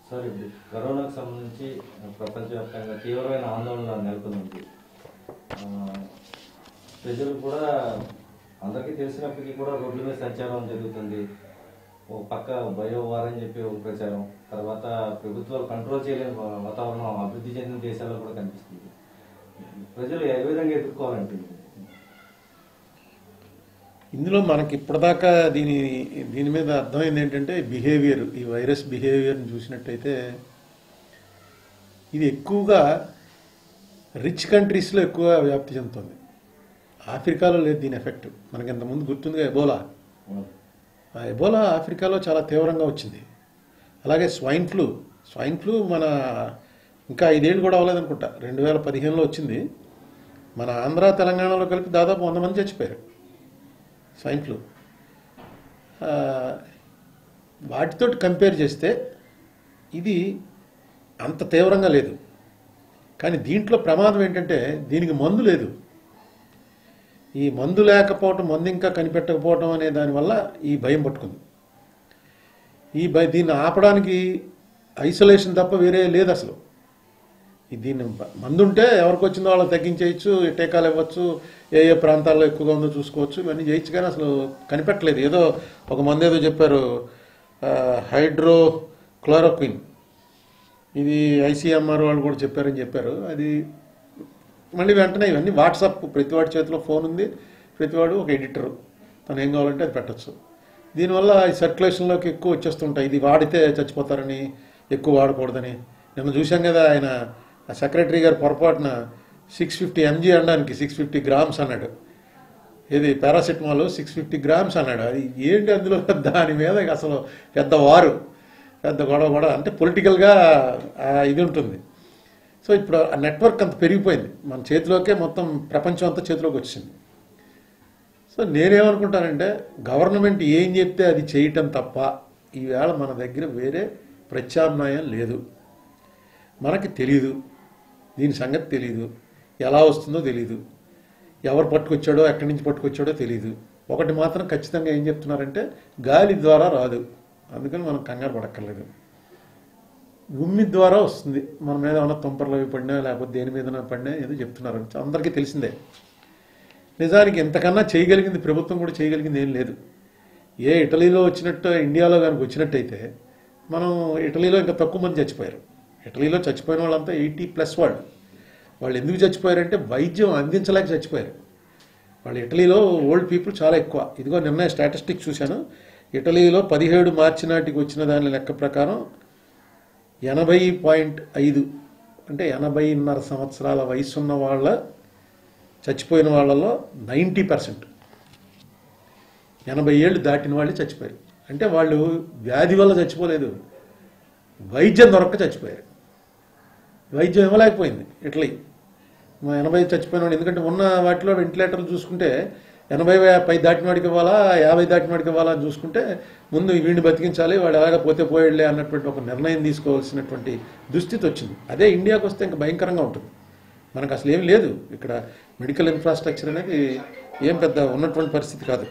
Sir ఇప్పుడు కరోనాకు సంబంధించి ప్రపంచవ్యాప్తంగా తీవ్రమైన ఆందోళన నెలకొంది ఆ, ప్రజలు కూడా అందరికీ తెలిసినప్పటికీ కూడా రోడ్ల మీద సంచారం జరుగుతుంది ఒక పక్క బయోవార్ అని చెప్పి ఒక ప్రచారం తర్వాత ప్రభుత్వాలు కంట్రోల్ చేయలేని వా- వాతావరణం అభివృద్ధి చెందిన దేశాల్లో కూడా కనిపిస్తుంది ప్రజలు ఏ విధంగా ఎదుర్కోవాలంటే ఇందులో మనకి ఇప్పటిదాకా దీని దీని మీద అర్థమైంది ఏంటంటే బిహేవియర్ ఈ వైరస్ బిహేవియర్ని చూసినట్టయితే ఇది ఎక్కువగా రిచ్ కంట్రీస్లో ఎక్కువ వ్యాప్తి చెందుతుంది ఆఫ్రికాలో లేదు దీని ఎఫెక్ట్ మనకి ఇంతకుముందు గుర్తుందిగా ఎబోలా ఆ ఎబోలా ఆఫ్రికాలో చాలా తీవ్రంగా వచ్చింది అలాగే స్వైన్ ఫ్లూ స్వైన్ ఫ్లూ మన ఇంకా ఐదేళ్ళు కూడా అవ్వలేదనుకుంటా రెండు వేల పదిహేనులో వచ్చింది మన ఆంధ్ర తెలంగాణలో కలిపి దాదాపు వంద మంది చచ్చిపోయారు స్వైన్ ఫ్లూ ఆ, వాటితోటి కంపేర్ చేస్తే ఇది అంత తీవ్రంగా లేదు కానీ దీంట్లో ప్రమాదం ఏంటంటే దీనికి మందు లేదు ఈ మందు లేకపోవటం మందు ఇంకా కనిపెట్టకపోవటం అనే దానివల్ల ఈ భయం పట్టుకుంది ఈ భయ దీన్ని ఆపడానికి ఐసోలేషన్ తప్ప వేరే లేదు అసలు ఈ దీన్ని బ- మందు ఉంటే ఎవరికి వచ్చిందో వాళ్ళకి తగ్గించేయచ్చు టీకాలు ఇవ్వచ్చు ఏ ఏ ప్రాంతాల్లో ఎక్కువగా ఉందో చూసుకోవచ్చు ఇవన్నీ చేయొచ్చు కానీ అసలు కనిపెట్టలేదు ఏదో ఒక మందు ఏదో చెప్పారు హైడ్రో క్లోరోక్విన్ ఇది ఐసీఎంఆర్ వాళ్ళు కూడా చెప్పారని చెప్పారు అది మళ్ళీ వెంటనే ఇవన్నీ వాట్సాప్ ప్రతివాడి చేతిలో ఫోన్ ఉంది ప్రతివాడు ఒక ఎడిటర్ తను ఏం కావాలంటే అది పెట్టచ్చు దీనివల్ల ఈ సర్క్యులేషన్లోకి ఎక్కువ వచ్చేస్తుంటాయి ఇది వాడితే చచ్చిపోతారని ఎక్కువ వాడకూడదని నిన్న చూశాం కదా ఆయన ఆ సెక్రటరీ గారు పొరపాటున సిక్స్ ఫిఫ్టీ ఎంజీ అనడానికి సిక్స్ ఫిఫ్టీ గ్రామ్స్ అన్నాడు ఇది పారాసిటమాల్ సిక్స్ ఫిఫ్టీ గ్రామ్స్ అన్నాడు అది ఏంటి అందులో దాని మీద అసలు పెద్ద వారు పెద్ద గొడవ గొడవ అంటే పొలిటికల్గా ఇది ఉంటుంది సో ఇప్పుడు ఆ నెట్వర్క్ అంత పెరిగిపోయింది మన చేతిలోకే మొత్తం ప్రపంచం అంతా చేతిలోకి వచ్చింది సో నేనేమనుకుంటానంటే గవర్నమెంట్ ఏం చెప్తే అది చేయటం తప్ప ఈవేళ మన దగ్గర వేరే ప్రత్యామ్నాయం లేదు మనకి తెలియదు దీని సంగతి తెలియదు ఎలా వస్తుందో తెలియదు ఎవరు పట్టుకొచ్చాడో ఎక్కడి నుంచి పట్టుకొచ్చాడో తెలియదు ఒకటి మాత్రం ఖచ్చితంగా ఏం చెప్తున్నారంటే గాలి ద్వారా రాదు అందుకని మనం కంగారు పడక్కర్లేదు ఉమ్మి ద్వారా వస్తుంది మన మీద ఏమైనా తుంపర్లు అవి పడినా లేకపోతే దేని మీద పడినా ఏదో చెప్తున్నారు అందరికీ తెలిసిందే నిజానికి ఎంతకన్నా చేయగలిగింది ప్రభుత్వం కూడా చేయగలిగింది ఏం లేదు ఏ ఇటలీలో వచ్చినట్టు ఇండియాలో కనుక వచ్చినట్టయితే మనం ఇటలీలో ఇంకా తక్కువ మంది చచ్చిపోయారు ఇటలీలో చచ్చిపోయిన వాళ్ళంతా ఎయిటీ ప్లస్ వాళ్ళు వాళ్ళు ఎందుకు చచ్చిపోయారంటే వైద్యం అందించలేక చచ్చిపోయారు వాళ్ళు ఇటలీలో ఓల్డ్ పీపుల్ చాలా ఎక్కువ ఇదిగో నిన్న స్టాటిస్టిక్స్ చూశాను ఇటలీలో పదిహేడు మార్చి నాటికి వచ్చిన దాని లెక్క ప్రకారం ఎనభై పాయింట్ ఐదు అంటే ఎనభైన్నర సంవత్సరాల వయసున్న వాళ్ళ చచ్చిపోయిన వాళ్ళలో నైంటీ పర్సెంట్ ఎనభై ఏళ్ళు దాటిన వాళ్ళు చచ్చిపోయారు అంటే వాళ్ళు వ్యాధి వల్ల చచ్చిపోలేదు వైద్యం దొరక్క చచ్చిపోయారు వైద్యం ఇవ్వలేకపోయింది ఇటలీ మా ఎనభై చచ్చిపోయిన వాడు ఎందుకంటే ఉన్న వాటిలో వెంటిలేటర్లు చూసుకుంటే ఎనభై పై దాటిన వాడికి ఇవ్వాలా యాభై దాటిన వాడికి ఇవ్వాలా అని చూసుకుంటే ముందు వీడిని బతికించాలి వాడు ఎలాగ పోతే పోయేళ్ళే అన్నటువంటి ఒక నిర్ణయం తీసుకోవాల్సినటువంటి దుస్థితి వచ్చింది అదే ఇండియాకి వస్తే ఇంకా భయంకరంగా ఉంటుంది మనకు అసలు ఏం లేదు ఇక్కడ మెడికల్ ఇన్ఫ్రాస్ట్రక్చర్ అనేది ఏం పెద్ద ఉన్నటువంటి పరిస్థితి కాదు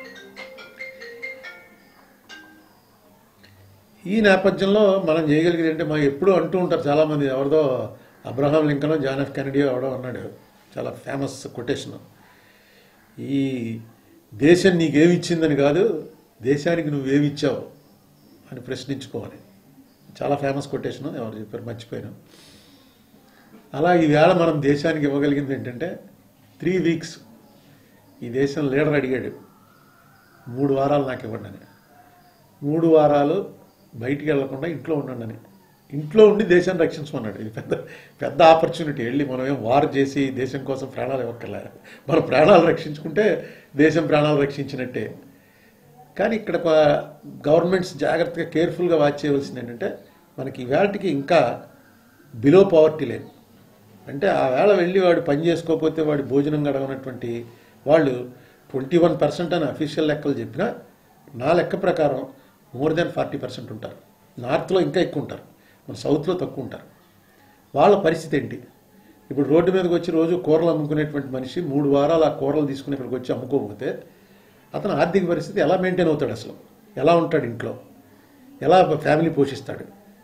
ఈ నేపథ్యంలో మనం చేయగలిగేది అంటే మనం ఎప్పుడూ అంటూ ఉంటారు చాలామంది ఎవరిదో Abraham Lincoln John F Kennedy ఎవడో అన్నాడు చాలా ఫేమస్ కొటేషన్ ఈ దేశం నీకేమి ఇచ్చిందని కాదు దేశానికి నువ్వేమి ఇచ్చావు అని ప్రశ్నించుకోవాలి చాలా ఫేమస్ కొటేషన్ ఎవరు చెప్పారు మర్చిపోయాను అలా ఈవేళ మనం దేశానికి ఇవ్వగలిగింది ఏంటంటే త్రీ వీక్స్ ఈ దేశం లీడర్ అడిగాడు మూడు వారాలు నాకు ఇవ్వండి అని మూడు వారాలు బయటికి వెళ్లకుండా ఇంట్లో ఉండండి అని ఇంట్లో ఉండి దేశాన్ని రక్షించమన్నాడు ఇది పెద్ద పెద్ద ఆపర్చునిటీ వెళ్ళి మనం ఏం వార్ చేసి దేశం కోసం ప్రాణాలు ఇవ్వక్కర్లే మన ప్రాణాలు రక్షించుకుంటే దేశం ప్రాణాలు రక్షించినట్టే కానీ ఇక్కడ గవర్నమెంట్స్ జాగ్రత్తగా కేర్ఫుల్గా వాచ్ చేయవలసింది ఏంటంటే మనకి వేళటికి ఇంకా బిలో పవర్టీ లేదు అంటే ఆ వేళ వెళ్ళి వాడు పని చేసుకోకపోతే వాడి భోజనం గడవనటువంటి వాళ్ళు ట్వంటీ వన్ పర్సెంట్ అని అఫీషియల్ లెక్కలు చెప్పినా నా లెక్క ప్రకారం మోర్ దెన్ ఫార్టీ పర్సెంట్ ఉంటారు నార్త్లో ఇంకా ఎక్కువ ఉంటారు మన సౌత్లో తక్కువ ఉంటారు వాళ్ళ పరిస్థితి ఏంటి ఇప్పుడు రోడ్డు మీదకి వచ్చి రోజు కూరలు అమ్ముకునేటువంటి మనిషి మూడు వారాలు ఆ కూరలు తీసుకుని ఇక్కడికి వచ్చి అమ్ముకోకపోతే అతను ఆర్థిక పరిస్థితి ఎలా మెయింటైన్ అవుతాడు అసలు ఎలా ఉంటాడు ఇంట్లో ఎలా ఫ్యామిలీ పోషిస్తాడు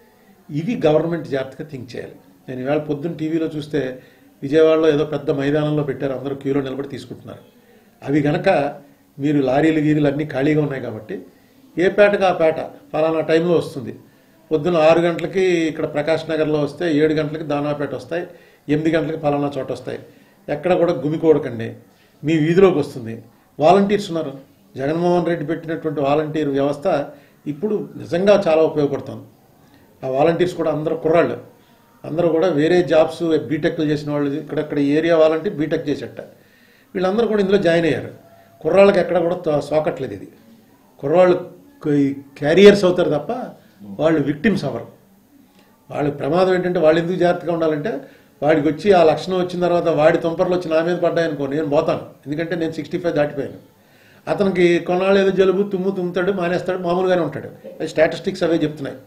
ఇవి గవర్నమెంట్ జాగ్రత్తగా థింక్ చేయాలి నేను ఇవాళ పొద్దున్న టీవీలో చూస్తే విజయవాడలో ఏదో పెద్ద మైదానంలో పెట్టారు అందరూ క్యూలో నిలబడి తీసుకుంటున్నారు అవి గనక మీరు లారీలు గీరీలు అన్నీ ఖాళీగా ఉన్నాయి కాబట్టి ఏ పేటకు ఆ పేట ఫలానా టైంలో వస్తుంది పొద్దున్న ఆరు గంటలకి ఇక్కడ ప్రకాష్ నగర్లో వస్తే ఏడు గంటలకి దానాపేట వస్తాయి ఎనిమిది గంటలకి ఫలానా చోట వస్తాయి ఎక్కడ కూడా గుమికూడకండి మీ వీధిలోకి వస్తుంది వాలంటీర్స్ ఉన్నారు జగన్మోహన్ రెడ్డి పెట్టినటువంటి వాలంటీర్ వ్యవస్థ ఇప్పుడు నిజంగా చాలా ఉపయోగపడుతుంది ఆ వాలంటీర్స్ కూడా అందరూ కుర్రాళ్ళు అందరూ కూడా వేరే జాబ్స్ బీటెక్లు చేసిన వాళ్ళు ఇక్కడక్కడ ఏరియా వాలంటీర్ బీటెక్ చేసేట వీళ్ళందరూ కూడా ఇందులో జాయిన్ అయ్యారు కుర్రాళ్ళకి ఎక్కడ కూడా తో- సోకట్లేదు ఇది కుర్రాళ్ళు క్యారియర్స్ అవుతారు తప్ప వాళ్ళు విక్టిమ్స్ అవ్వరు వాళ్ళ ప్రమాదం ఏంటంటే వాళ్ళు ఎందుకు జాగ్రత్తగా ఉండాలంటే వాడికి వచ్చి ఆ లక్షణం వచ్చిన తర్వాత వాడి తుంపర్లు వచ్చి నా మీద పడ్డాయనుకో నేను పోతాను ఎందుకంటే నేను సిక్స్టీ ఫైవ్ దాటిపోయాను అతనికి కొన్నాళ్ళు ఏదో జలుబు తుమ్ము తుమ్ముతాడు మానేస్తాడు మామూలుగానే ఉంటాడు స్టాటిస్టిక్స్ అవే చెప్తున్నాయి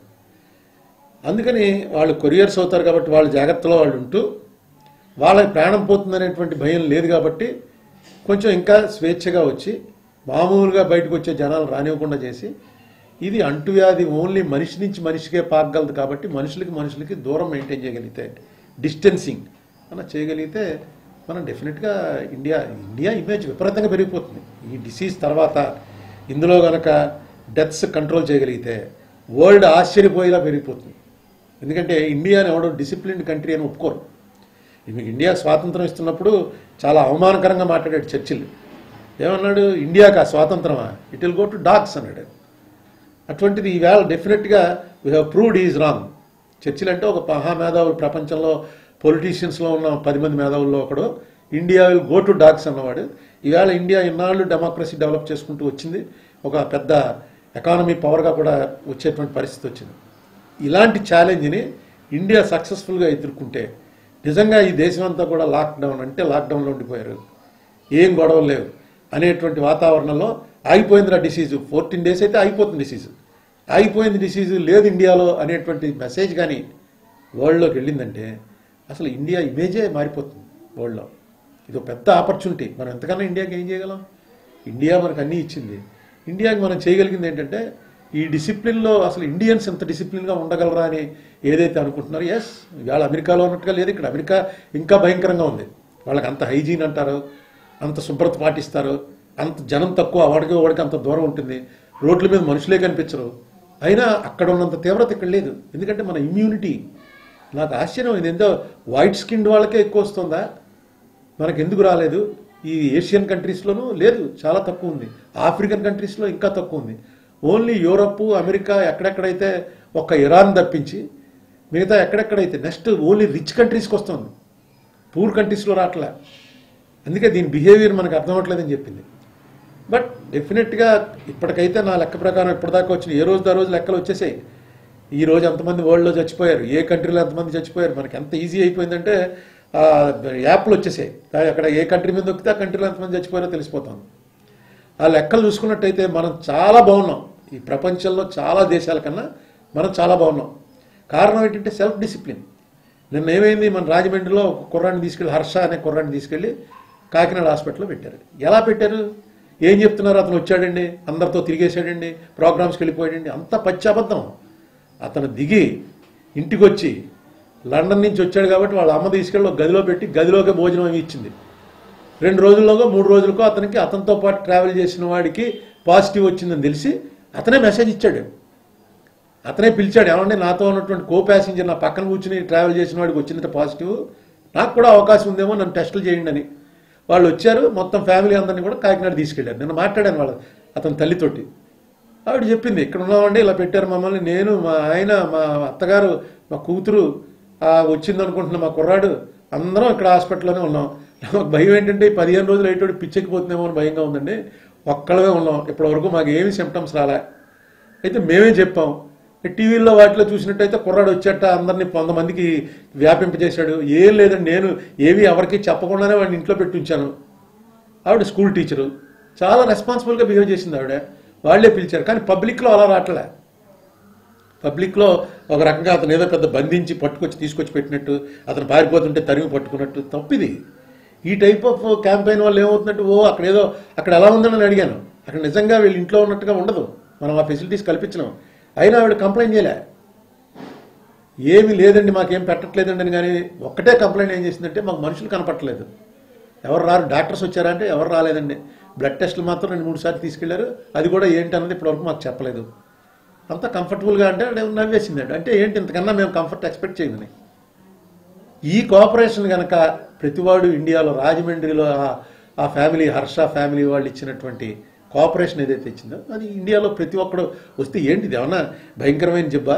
అందుకని వాళ్ళు కొరియర్స్ అవుతారు కాబట్టి వాళ్ళ జాగ్రత్తలో వాళ్ళు ఉంటూ వాళ్ళకి ప్రాణం పోతుందనేటువంటి భయం లేదు కాబట్టి కొంచెం ఇంకా స్వేచ్ఛగా వచ్చి మామూలుగా బయటకు వచ్చే జనాలు రానివ్వకుండా చేసి ఇది అంటువ్యాధి ఓన్లీ మనిషి నుంచి మనిషికే పాకగలదు కాబట్టి మనుషులకి మనుషులకి దూరం మెయింటైన్ చేయగలిగితే డిస్టెన్సింగ్ అలా చేయగలిగితే మనం డెఫినెట్గా ఇండియా ఇండియా ఇమేజ్ విపరీతంగా పెరిగిపోతుంది ఈ డిసీజ్ తర్వాత ఇందులో గనక డెత్స్ కంట్రోల్ చేయగలిగితే వరల్డ్ ఆశ్చర్యపోయేలా పెరిగిపోతుంది ఎందుకంటే ఇండియాని ఎవడో డిసిప్లిన్డ్ కంట్రీ అని ఒప్పుకోరు మీకు ఇండియా స్వాతంత్రం ఇస్తున్నప్పుడు చాలా అవమానకరంగా మాట్లాడాడు చర్చిల్ ఏమన్నాడు ఇండియాకి ఆ స్వాతంత్రమా it will go to dogs అన్నాడు అటువంటిది ఈవేళ డెఫినెట్గా we have proved is wrong Churchill అంటే ఒక మహామేధావులు ప్రపంచంలో పొలిటీషియన్స్లో ఉన్న పది మంది మేధావుల్లో ఒకడు India will go to dogs అన్నవాడు ఈవేళ ఇండియా ఇన్నాళ్ళు డెమోక్రసీ డెవలప్ చేసుకుంటూ వచ్చింది ఒక పెద్ద ఎకానమీ పవర్గా కూడా వచ్చేటువంటి పరిస్థితి వచ్చింది ఇలాంటి ఛాలెంజ్ని ఇండియా సక్సెస్ఫుల్గా ఎదుర్కొంటే నిజంగా ఈ దేశం అంతా కూడా లాక్డౌన్ అంటే లాక్డౌన్లో ఉండిపోయారు ఏం గొడవలు లేవు అనేటువంటి వాతావరణంలో ఆగిపోయింది ఆ డిసీజు ఫోర్టీన్ డేస్ అయితే ఆగిపోతుంది డిసీజు ఆగిపోయింది డిసీజు లేదు ఇండియాలో అనేటువంటి మెసేజ్ కానీ వరల్డ్లోకి వెళ్ళిందంటే అసలు ఇండియా ఇమేజే మారిపోతుంది వరల్డ్లో ఇది ఒక పెద్ద ఆపర్చునిటీ మనం ఎంతకన్నా ఇండియాకి ఏం చేయగలం ఇండియా మనకు అన్నీ ఇచ్చింది ఇండియాకి మనం చేయగలిగింది ఏంటంటే ఈ డిసిప్లిన్లో అసలు ఇండియన్స్ ఎంత డిసిప్లిన్గా ఉండగలరా అని ఏదైతే అనుకుంటున్నారో ఎస్ ఇవాళ అమెరికాలో ఉన్నట్టుగా లేదు ఇక్కడ అమెరికా ఇంకా భయంకరంగా ఉంది వాళ్ళకి అంత హైజీన్ అంటారు అంత శుభ్రత పాటిస్తారు అంత జనం తక్కువ వాడికి వాడికి అంత దూరం ఉంటుంది రోడ్ల మీద మనుషులే కనిపించరు అయినా అక్కడ ఉన్నంత తీవ్రత ఇక్కడ లేదు ఎందుకంటే మన ఇమ్యూనిటీ నాకు ఆశ్చర్యం ఇది ఎంతో వైట్ స్కిన్ వాళ్ళకే ఎక్కువ వస్తుందా మనకు ఎందుకు రాలేదు ఈ ఏషియన్ కంట్రీస్లోనూ లేదు చాలా తక్కువ ఉంది ఆఫ్రికన్ కంట్రీస్లో ఇంకా తక్కువ ఉంది ఓన్లీ యూరప్ అమెరికా ఎక్కడెక్కడైతే ఒక్క ఇరాన్ తప్పించి మిగతా ఎక్కడెక్కడైతే నెక్స్ట్ ఓన్లీ రిచ్ కంట్రీస్కి వస్తుంది పూర్ కంట్రీస్లో రావట్లే అందుకే దీని బిహేవియర్ మనకు అర్థం అవ్వట్లేదని చెప్పింది బట్ డెఫినెట్గా ఇప్పటికైతే నా లెక్క ప్రకారం ఇప్పటిదాకా వచ్చిన ఏ రోజు ఆ రోజు లెక్కలు వచ్చేసాయి ఈ రోజు ఎంతమంది వరల్డ్లో చచ్చిపోయారు ఏ కంట్రీలో ఎంతమంది చచ్చిపోయారు మనకి ఎంత ఈజీ అయిపోయిందంటే ఆ, యాప్లు వచ్చేసాయి అక్కడ ఏ కంట్రీ మీద దొక్కితే ఆ కంట్రీలో ఎంతమంది చచ్చిపోయారో తెలిసిపోతుంది ఆ లెక్కలు చూసుకున్నట్టయితే మనం చాలా బాగున్నాం ఈ ప్రపంచంలో చాలా దేశాల కన్నా మనం చాలా బాగున్నాం కారణం ఏంటంటే సెల్ఫ్ డిసిప్లిన్ నిన్న ఏమైంది మన రాజమండ్రిలో ఒక కుర్రాన్ని తీసుకెళ్ళి హర్ష అనే కుర్రాన్ని తీసుకెళ్ళి కాకినాడ హాస్పిటల్లో పెట్టారు ఎలా పెట్టారు ఏం చెప్తున్నారు అతను వచ్చాడండి అందరితో తిరిగేసాడండి ప్రోగ్రామ్స్కి వెళ్ళిపోయాడండి అంత పచ్చి అబద్ధం అతను దిగి ఇంటికి వచ్చి లండన్ నుంచి వచ్చాడు కాబట్టి వాళ్ళ అమ్మ తీసుకెళ్ళి ఒక గదిలో పెట్టి గదిలోకే భోజనం అవి ఇచ్చింది రెండు రోజుల్లోగో మూడు రోజులకో అతనికి అతనితో పాటు ట్రావెల్ చేసిన వాడికి పాజిటివ్ వచ్చిందని తెలిసి అతనే మెసేజ్ ఇచ్చాడు అతనే పిలిచాడు ఏమంటే నాతో ఉన్నటువంటి కో ప్యాసింజర్ నా పక్కన కూర్చుని ట్రావెల్ చేసిన వాడికి వచ్చిందట పాజిటివ్ నాకు కూడా అవకాశం ఉందేమో నన్ను టెస్టులు చేయండి అని వాళ్ళు వచ్చారు మొత్తం ఫ్యామిలీ అందరినీ కూడా కాకినాడ తీసుకెళ్లారు నిన్న మాట్లాడాను వాళ్ళ అతని తల్లితోటి ఆవిడ చెప్పింది ఇక్కడ ఉన్నామండి ఇలా పెట్టారు మమ్మల్ని నేను మా ఆయన మా అత్తగారు మా కూతురు ఆ, వచ్చింది అనుకుంటున్న మా కుర్రాడు అందరం ఇక్కడ హాస్పిటల్లోనే ఉన్నాం నాకు భయం ఏంటంటే ఈ పదిహేను రోజులు అయ్యేటోడు పిచ్చెక్కిపోతుందేమో అని భయంగా ఉందండి ఒక్కళ్ళమే ఉన్నాం ఇప్పటివరకు మాకు ఏమి సిమ్టమ్స్ రాలే అయితే మేమే చెప్పాం టీవీల్లో వాటిలో చూసినట్టయితే కుర్రాడు వచ్చేట అందరినీ వంద మందికి వ్యాపింపజేశాడు ఏం లేదండి నేను ఏవి ఎవరికి చెప్పకుండానే వాడిని ఇంట్లో పెట్టి ఉంచాను ఆవిడ స్కూల్ టీచరు చాలా రెస్పాన్సిబుల్గా బిహేవ్ చేసింది ఆవిడ వాళ్ళే పిలిచారు కానీ పబ్లిక్లో అలా రావట్లే పబ్లిక్లో ఒక రకంగా అతను ఏదో పెద్ద బంధించి పట్టుకొచ్చి తీసుకొచ్చి పెట్టినట్టు అతను పారిపోతుంటే తరిమి పట్టుకున్నట్టు తప్పిది ఈ టైప్ ఆఫ్ క్యాంపెయిన్ వల్ల ఏమవుతుందంటే ఓ అక్కడ ఏదో అక్కడ ఎలా ఉందని నేను అడిగాను అక్కడ నిజంగా వీళ్ళు ఇంట్లో ఉన్నట్టుగా ఉండదు మనం ఆ ఫెసిలిటీస్ కల్పించినాం అయినా ఆవిడ కంప్లైంట్ చేయలే ఏమీ లేదండి మాకేం పెట్టట్లేదండి అని కానీ ఒక్కటే కంప్లైంట్ ఏం చేసిందంటే మాకు మనుషులు కనపట్టలేదు ఎవరు రారు డాక్టర్స్ వచ్చారా అంటే ఎవరు రాలేదండి బ్లడ్ టెస్టులు మాత్రం రెండు మూడు సార్లు తీసుకెళ్లారు అది కూడా ఏంటి అన్నది ఇప్పటివరకు మాకు చెప్పలేదు అంతా కంఫర్టబుల్గా అంటే అంటే నవ్వేసిందండి అంటే ఏంటి ఇంతకన్నా మేము కంఫర్ట్ ఎక్స్పెక్ట్ చేయమని ఈ కోఆపరేషన్ కనుక ప్రతివాడు ఇండియాలో రాజమండ్రిలో ఆ- ఆ ఫ్యామిలీ హర్ష ఫ్యామిలీ వాళ్ళు ఇచ్చినటువంటి కోఆపరేషన్ ఏదైతే ఇచ్చిందో అది ఇండియాలో ప్రతి ఒక్కడు వస్తే ఏంటి ఇది ఏమన్నా భయంకరమైన జబ్బా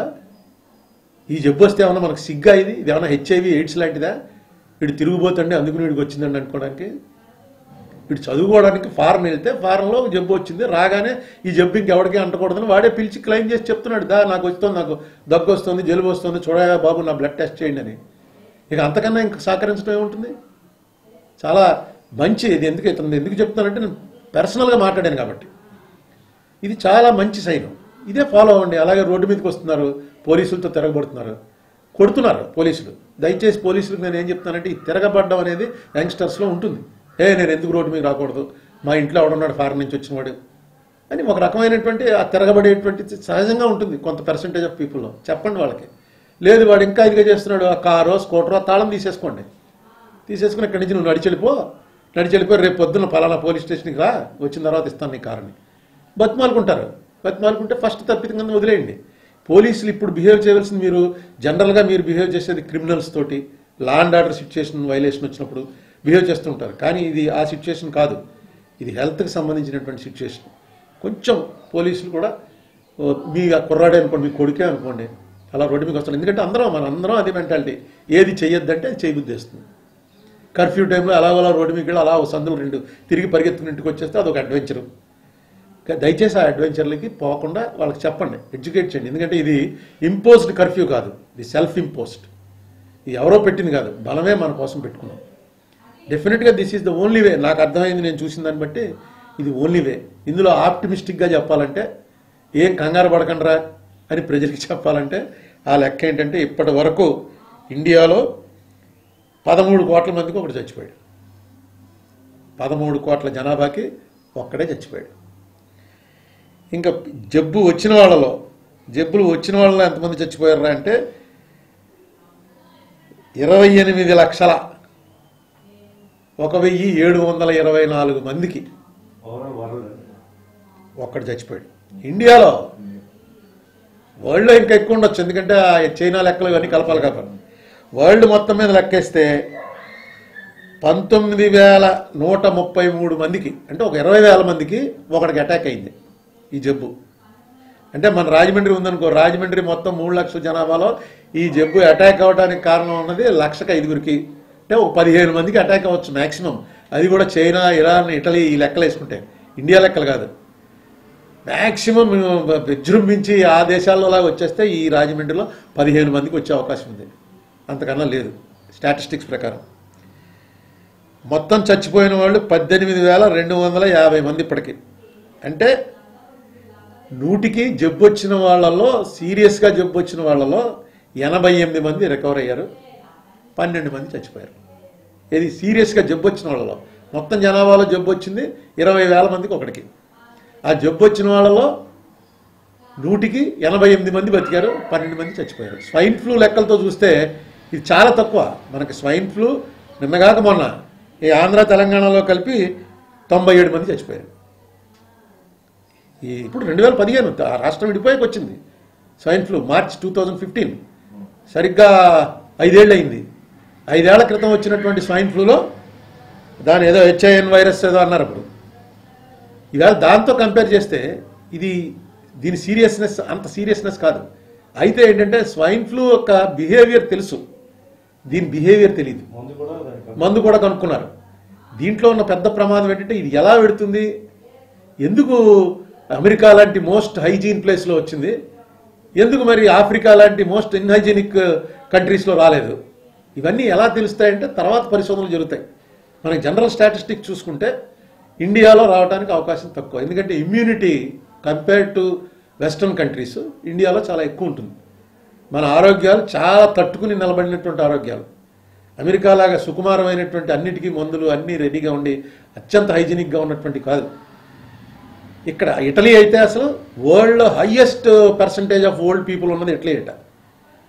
ఈ జబ్బు వస్తే ఏమన్నా మనకు సిగ్గా ఇది ఇది ఏమన్నా హెచ్ఐవి ఎయిడ్స్ లాంటిదా వీడు తిరిగిపోతుండే అందుకు వీడికి వచ్చిందండి అనుకోవడానికి వీడు చదువుకోవడానికి ఫారెన్ వెళ్తే ఫారెన్లో ఒక జబ్బు వచ్చింది రాగానే ఈ జబ్బు ఇంకెవరికి అంటకూడదని వాడే పిలిచి క్లెయిమ్ చేసి చెప్తున్నాడు దా నాకు వస్తుంది నాకు దగ్గు వస్తుంది జలుబు వస్తుంది చూడగా బాబు నా బ్లడ్ టెస్ట్ చేయండి అని ఇక అంతకన్నా ఇంక సహకరించడం ఏముంటుంది చాలా మంచి ఇది ఎందుకు ఇతను ఎందుకు చెప్తానంటే నేను పర్సనల్గా మాట్లాడాను కాబట్టి ఇది చాలా మంచి సైన్ ఇదే ఫాలో అవ్వండి అలాగే రోడ్డు మీదకి వస్తున్నారు పోలీసులతో తిరగబడుతున్నారు కొడుతున్నారు పోలీసులు దయచేసి పోలీసులకు నేను ఏం చెప్తానంటే ఈ తిరగబడడం అనేది యంగ్స్టర్స్లో ఉంటుంది ఏ నేను ఎందుకు రోడ్డు మీద రాకూడదు మా ఇంట్లో ఎవడున్నాడు ఫారెన్ నుంచి వచ్చినవాడు అని ఒక రకమైనటువంటి ఆ తిరగబడేటువంటి సహజంగా ఉంటుంది కొంత పర్సంటేజ్ ఆఫ్ పీపుల్లో చెప్పండి వాళ్ళకి లేదు వాడు ఇంకా ఇదిగా చేస్తున్నాడు ఆ కారో స్కూటరో తాళం తీసేసుకోండి తీసేసుకుని ఇక్కడి నుంచి నువ్వు నడిచెళ్ళిపో నడిచెళ్ళిపోయి రేపు పొద్దున్న పలానా పోలీస్ స్టేషన్కి రా వచ్చిన తర్వాత ఇస్తాను నీ కారుని బతిమాలుకుంటారు బతిమాలుకుంటే ఫస్ట్ తప్పితం కింద వదిలేయండి పోలీసులు ఇప్పుడు బిహేవ్ చేయవలసింది మీరు జనరల్గా మీరు బిహేవ్ చేసేది క్రిమినల్స్ తోటి law and order situation violation వచ్చినప్పుడు బిహేవ్ చేస్తుంటారు కానీ ఇది ఆ సిచ్యుయేషన్ కాదు ఇది హెల్త్కి సంబంధించినటువంటి సిచ్యుయేషన్ కొంచెం పోలీసులు కూడా ఓ, మీ ఆ కుర్రాడే అనుకోండి మీ కొడుకే అనుకోండి అలా రోడ్డు మీకు వస్తారు ఎందుకంటే అందరం మన అందరం అదే మెంటాలిటీ ఏది చేయొద్దంటే అది చేయబుద్దేస్తుంది కర్ఫ్యూ టైంలో అలా అలా రోడ్డు మీకు వెళ్ళి అలా ఓ సందులు రెండు తిరిగి పరిగెత్తుకుని ఇంటికి వచ్చేస్తే అదొక అడ్వెంచరు కా- దయచేసి ఆ అడ్వెంచర్లకి పోకుండా వాళ్ళకి చెప్పండి ఎడ్యుకేట్ చేయండి ఎందుకంటే ఇది ఇంపోజ్డ్ కర్ఫ్యూ కాదు ఇది సెల్ఫ్ ఇంపోజ్డ్ ఇది ఎవరో పెట్టింది కాదు బలమే మన కోసం పెట్టుకున్నాం డెఫినెట్గా this is the only way నాకు అర్థమైంది నేను చూసిన దాన్ని బట్టి ఇది ఓన్లీ వే ఇందులో ఆప్టిమిస్టిక్గా చెప్పాలంటే ఏం కంగారు పడకండిరా అని ప్రజలకి చెప్పాలంటే ఆ లెక్క ఏంటంటే ఇప్పటి వరకు ఇండియాలో పదమూడు కోట్ల మందికి ఒకటి చచ్చిపోయాడు పదమూడు కోట్ల జనాభాకి ఒక్కడే చచ్చిపోయాడు ఇంకా జబ్బు వచ్చిన వాళ్ళలో జబ్బులు వచ్చిన వాళ్ళలో ఎంతమంది చచ్చిపోయారా అంటే ఇరవై ఎనిమిది లక్షల ఒక వెయ్యి ఏడు వందల ఇరవై నాలుగు మందికి ఓవరాల్ వరల్డ్ ఒక్కడు చచ్చిపోయాడు ఇండియాలో వరల్డ్లో ఇంకా ఎక్కువ ఉండొచ్చు ఎందుకంటే ఆ చైనా లెక్కలు ఇవన్నీ కలపాలి కాబట్టి వరల్డ్ మొత్తం మీద లెక్కేస్తే పంతొమ్మిది వేల నూట ముప్పై మూడు మందికి అంటే ఒక ఇరవై వేల మందికి ఒకడికి అటాక్ అయింది ఈ జబ్బు అంటే మన రాజమండ్రి ఉందనుకో రాజమండ్రి మొత్తం మూడు లక్షల జనాభాలో ఈ జబ్బు అటాక్ అవ్వడానికి కారణం ఉన్నది లక్షకు ఐదుగురికి అంటే ఒక పదిహేను మందికి అటాక్ అవ్వచ్చు మ్యాక్సిమం అది కూడా చైనా ఇరాన్ ఇటలీ ఈ లెక్కలు వేసుకుంటే ఇండియా లెక్కలు కాదు మ్యాక్సిమం విజృంభించి ఆ దేశాల్లో లాగా వచ్చేస్తే ఈ రాజమండ్రిలో పదిహేను మందికి వచ్చే అవకాశం ఉంది అంతకన్నా లేదు స్టాటిస్టిక్స్ ప్రకారం మొత్తం చచ్చిపోయిన వాళ్ళు పద్దెనిమిది వేల రెండు వందల యాభై మంది ఇప్పటికి అంటే నూటికి జబ్బు వచ్చిన వాళ్ళలో సీరియస్గా జబ్బు వచ్చిన వాళ్ళలో ఎనభై ఎనిమిది మంది రికవర్ అయ్యారు పన్నెండు మంది చచ్చిపోయారు ఇది సీరియస్గా జబ్బు వచ్చిన వాళ్ళలో మొత్తం జనాభాలో జబ్బు వచ్చింది ఇరవై వేల మందికి ఒకటికి ఆ జబ్బు వచ్చిన వాళ్ళలో నూటికి ఎనభై ఎనిమిది మంది బతికారు పన్నెండు మంది చచ్చిపోయారు స్వైన్ ఫ్లూ లెక్కలతో చూస్తే ఇది చాలా తక్కువ మనకి స్వైన్ ఫ్లూ నిన్నగాక మొన్న ఈ ఆంధ్ర తెలంగాణలో కలిపి తొంభై ఏడు మంది చచ్చిపోయారు ఈ ఇప్పుడు రెండు వేల పదిహేను ఆ రాష్ట్రం విడిపోయాక వచ్చింది swine flu March two thousand fifteen సరిగ్గా ఐదేళ్ళు అయింది ఐదేళ్ల క్రితం వచ్చినటువంటి స్వైన్ ఫ్లూలో దాని ఏదో హెచ్ఐఎన్ వైరస్ ఏదో అన్నారు అప్పుడు ఇవాళ దాంతో కంపేర్ చేస్తే ఇది దీని సీరియస్నెస్ అంత సీరియస్నెస్ కాదు అయితే ఏంటంటే స్వైన్ ఫ్లూ యొక్క బిహేవియర్ తెలుసు దీని బిహేవియర్ తెలియదు ముందు కూడా దానికి మందు కూడా కనుక్కున్నారు దీంట్లో ఉన్న పెద్ద ప్రమాదం ఏంటంటే ఇది ఎలా పెడుతుంది ఎందుకు అమెరికా లాంటి మోస్ట్ హైజీన్ ప్లేస్లో వచ్చింది ఎందుకు మరి ఆఫ్రికా లాంటి మోస్ట్ ఇన్హైజీనిక్ కంట్రీస్లో రాలేదు ఇవన్నీ ఎలా తెలుస్తాయంటే తర్వాత పరిశోధనలు జరుగుతాయి మనకి జనరల్ స్టాటిస్టిక్స్ చూసుకుంటే ఇండియాలో రావడానికి అవకాశం తక్కువ ఎందుకంటే immunity compare to western countries ఇండియాలో చాలా ఎక్కువ ఉంటుంది మన ఆరోగ్యాలు చాలా తట్టుకుని నిలబడినటువంటి ఆరోగ్యాలు అమెరికా లాగా సుకుమారమైనటువంటి అన్నిటికీ మందులు అన్నీ రెడీగా ఉండి అత్యంత హైజీనిక్గా ఉన్నటువంటి కాదు ఇక్కడ ఇటలీ అయితే అసలు world highest percentage of old people ఉన్నది ఇటలీ అట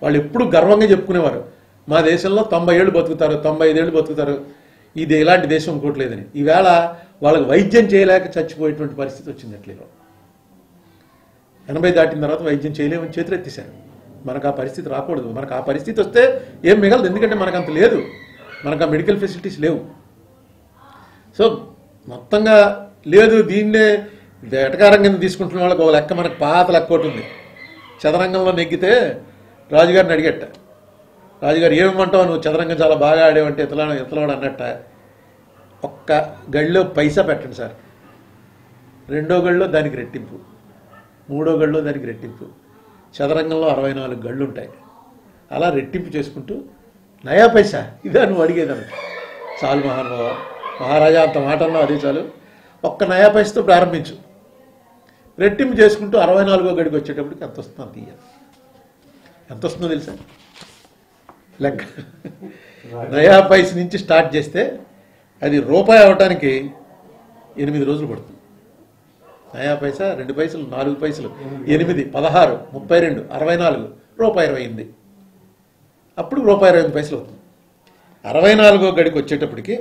వాళ్ళు ఎప్పుడు గర్వంగా చెప్పుకునేవారు మా దేశంలో తొంభై ఏళ్ళు బతుకుతారు తొంభై ఐదేళ్ళు బతుకుతారు ఇది ఇలాంటి దేశం ఇంకోటి లేదని ఈవేళ వాళ్ళకి వైద్యం చేయలేక చచ్చిపోయేటువంటి పరిస్థితి వచ్చింది ఇటలీలో ఎనభై దాటిన తర్వాత వైద్యం చేయలేమని చేతులెత్తేశారు మనకు ఆ పరిస్థితి రాకూడదు మనకు ఆ పరిస్థితి వస్తే ఏం మిగలదు ఎందుకంటే మనకు అంత లేదు మనకు ఆ మెడికల్ ఫెసిలిటీస్ లేవు సో మొత్తంగా లేదు దీన్నే వేటకారం కింద తీసుకుంటున్న వాళ్ళకి ఒక లెక్క మనకు పాత లెక్క ఒకటి ఉంది చదరంగంలో నెగ్గితే రాజుగారిని అడిగట్ట రాజుగారు ఏమంటావు నువ్వు చదరంగం చాలా బాగా ఆడేవంటే ఇతలా ఇతలవాడు అన్నట్ట ఒక్క గడిలో పైసా పెట్టండి సార్ రెండో గడిలో దానికి రెట్టింపు మూడో గడిలో దానికి రెట్టింపు చదరంగంలో అరవై నాలుగు గళ్ళు ఉంటాయి అలా రెట్టింపు చేసుకుంటూ నయా పైసా ఇదే నువ్వు అడిగేదాన్ని చాలు మహానుభావ మహారాజా అంత మాట అన్నావు అదే చాలు ఒక్క నయా పైసతో ప్రారంభించు రెట్టింపు చేసుకుంటూ అరవై నాలుగో గడికి వచ్చేటప్పటికి ఎంత వస్తుందో అంత ఇయ్యాలి ఎంత వస్తుందో తెలుసా లెక్క నయా పైస నుంచి స్టార్ట్ చేస్తే అది రూపాయి అవటానికి ఎనిమిది రోజులు పడుతుంది నయా పైసా రెండు పైసలు నాలుగు పైసలు ఎనిమిది పదహారు ముప్పై రెండు అరవై నాలుగు రూపాయి ఇరవై ఎనిమిది అప్పుడు రూపాయి ఇరవై ఎనిమిది పైసలు అవుతుంది అరవై నాలుగో గడికి వచ్చేటప్పటికి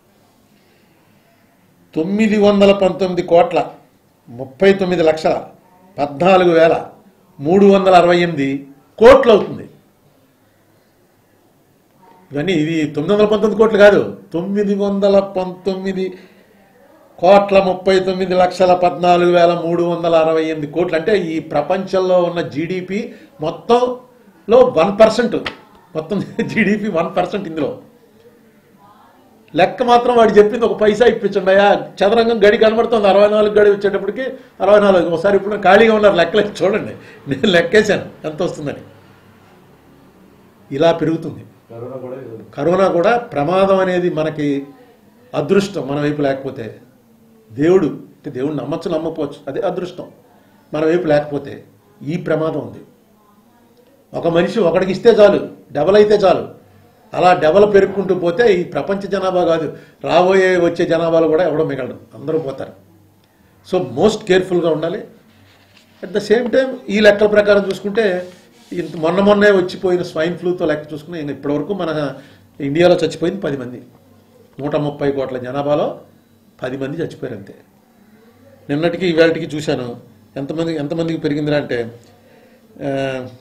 తొమ్మిది వందల పంతొమ్మిది కోట్ల ముప్పై తొమ్మిది లక్షల పద్నాలుగు వేల మూడు వందల అరవై ఎనిమిది కోట్లు అవుతుంది ఇవన్నీ ఇది తొమ్మిది వందల పంతొమ్మిది కోట్లు కాదు తొమ్మిది వందల పంతొమ్మిది కోట్ల ముప్పై తొమ్మిది లక్షల పద్నాలుగు వేల మూడు వందల అరవై ఎనిమిది కోట్లు అంటే ఈ ప్రపంచంలో ఉన్న జీడిపి మొత్తంలో వన్ పర్సెంట్ మొత్తం జీడిపి వన్ పర్సెంట్ ఇందులో లెక్క మాత్రం వాడు చెప్పింది ఒక పైసా ఇప్పించండి అయ్యా చదరంగం గడి కనబడుతుంది అరవై నాలుగు గడి వచ్చేటప్పటికి అరవై నాలుగు ఒకసారి ఇప్పుడు ఖాళీగా ఉన్నారు లెక్కలు చూడండి నేను లెక్కేశాను ఎంత వస్తుందని ఇలా పెరుగుతుంది కరోనా కూడా ఇది. కరోనా కూడా ప్రమాదం అనేది మనకి అదృష్టం మన వైపు లేకపోతే దేవుడు అంటే దేవుడు నమ్మచ్చు నమ్మకపోవచ్చు అదే అదృష్టం మన వైపు లేకపోతే ఈ ప్రమాదం ఉంది ఒక మనిషి ఒకడికి ఇస్తే చాలు డబల్ అయితే చాలు అలా డబల్ పెరుక్కుంటూ పోతే ఈ ప్రపంచ జనాభా కాదు రాబోయే వచ్చే జనాభాలో కూడా ఎవడో మిగలడు అందరూ పోతారు సో మోస్ట్ కేర్ఫుల్గా ఉండాలి అట్ ద సేమ్ టైం ఈ లెక్కల ప్రకారం చూసుకుంటే ఇంత మొన్న మొన్నే వచ్చిపోయిన స్వైన్ ఫ్లూతో లెక్క చూసుకుని ఈయన ఇప్పటివరకు మన ఇండియాలో చచ్చిపోయింది పది మంది నూట ముప్పై కోట్ల జనాభాలో పది మంది చచ్చిపోయారు అంతే నిన్నటికి ఇవాళకి చూశాను ఎంతమంది ఎంతమందికి పెరిగిందిరా అంటే ఆ,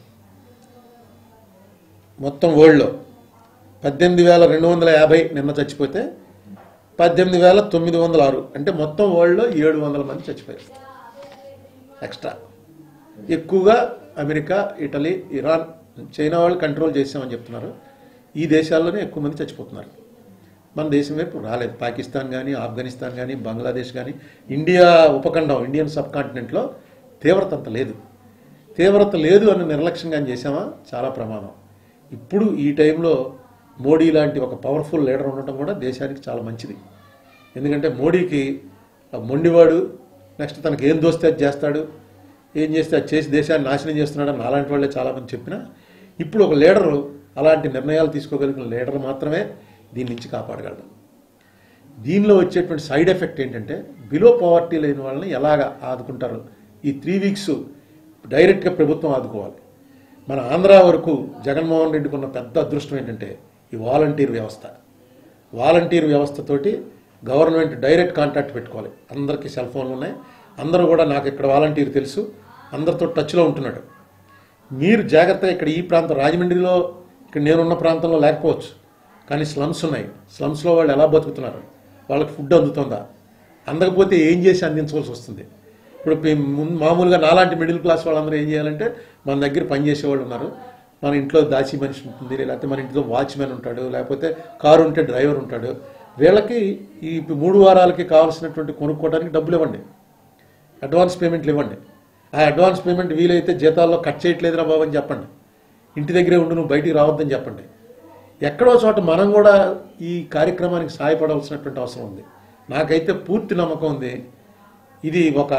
మొత్తం వరల్డ్లో పద్దెనిమిది వేల రెండు వందల యాభై నిన్న చచ్చిపోతే పద్దెనిమిది వేల తొమ్మిది వందల ఆరు అంటే మొత్తం వరల్డ్లో ఏడు వందల మంది చచ్చిపోయారు ఎక్స్ట్రా ఎక్కువగా అమెరికా ఇటలీ ఇరాన్ చైనా వాళ్ళు కంట్రోల్ చేసామని చెప్తున్నారు ఈ దేశాల్లోనే ఎక్కువ మంది చచ్చిపోతున్నారు మన దేశం వైపు రాలేదు పాకిస్తాన్ కానీ ఆఫ్ఘనిస్తాన్ కానీ బంగ్లాదేశ్ కానీ ఇండియా ఉపఖండం ఇండియన్ సబ్ కాంటినెంట్లో తీవ్రత అంత లేదు తీవ్రత లేదు అని నిర్లక్ష్యంగా చేసామా చాలా ప్రమాదం ఇప్పుడు ఈ టైంలో మోడీ లాంటి ఒక పవర్ఫుల్ లీడర్ ఉండటం కూడా దేశానికి చాలా మంచిది ఎందుకంటే మోడీకి ఆ మొండివాడు నెక్స్ట్ తనకి ఏం దోస్తే అది చేస్తాడు ఏం చేస్తే అది చేసి దేశాన్ని నాశనం చేస్తున్నాడు అని అలాంటి వాళ్ళే చాలామంది చెప్పినా ఇప్పుడు ఒక లీడరు అలాంటి నిర్ణయాలు తీసుకోగలిగిన లీడర్ మాత్రమే దీని నుంచి కాపాడగలడు దీనిలో వచ్చేటువంటి సైడ్ ఎఫెక్ట్ ఏంటంటే బిలో పవర్టీ లేని వాళ్ళని ఎలాగ ఆదుకుంటారు ఈ త్రీ వీక్స్ డైరెక్ట్గా ప్రభుత్వం ఆదుకోవాలి మన ఆంధ్ర వరకు జగన్మోహన్ రెడ్డికి ఉన్న పెద్ద అదృష్టం ఏంటంటే ఈ వాలంటీర్ వ్యవస్థ వాలంటీర్ వ్యవస్థతోటి గవర్నమెంట్ డైరెక్ట్ కాంటాక్ట్ పెట్టుకోవాలి అందరికీ సెల్ ఫోన్లు ఉన్నాయి అందరూ కూడా నాకు ఇక్కడ వాలంటీర్ తెలుసు అందరితో టచ్లో ఉంటున్నాడు మీరు జాగ్రత్తగా ఇక్కడ ఈ ప్రాంతం రాజమండ్రిలో ఇక్కడ నేనున్న ప్రాంతంలో లేకపోవచ్చు కానీ స్లమ్స్ ఉన్నాయి స్లమ్స్లో వాళ్ళు ఎలా బతుకుతున్నారు వాళ్ళకి ఫుడ్ అందుతుందా అందకపోతే ఏం చేసి అందించవలసి వస్తుంది ఇప్పుడు పి- ముం- మామూలుగా నాలాంటి మిడిల్ క్లాస్ వాళ్ళందరూ ఏం చేయాలంటే మన దగ్గర పనిచేసే వాళ్ళు ఉన్నారు మన ఇంట్లో దాచి మనిషి ఉంటుంది లేకపోతే మన ఇంట్లో వాచ్మెన్ ఉంటాడు లేకపోతే కారు ఉంటే డ్రైవర్ ఉంటాడు వీళ్ళకి ఈ మూడు వారాలకి కావాల్సినటువంటి కొనుక్కోవడానికి డబ్బులు ఇవ్వండి అడ్వాన్స్ పేమెంట్లు ఇవ్వండి ఆ అడ్వాన్స్ పేమెంట్ వీలైతే జీతాల్లో కట్ చేయట్లేదురా బాబు అని చెప్పండి ఇంటి దగ్గరే ఉండి నువ్వు బయటికి రావద్దని చెప్పండి ఎక్కడో చోట మనం కూడా ఈ కార్యక్రమానికి సహాయపడవలసినటువంటి అవసరం ఉంది నాకైతే పూర్తి నమ్మకం ఉంది ఇది ఒక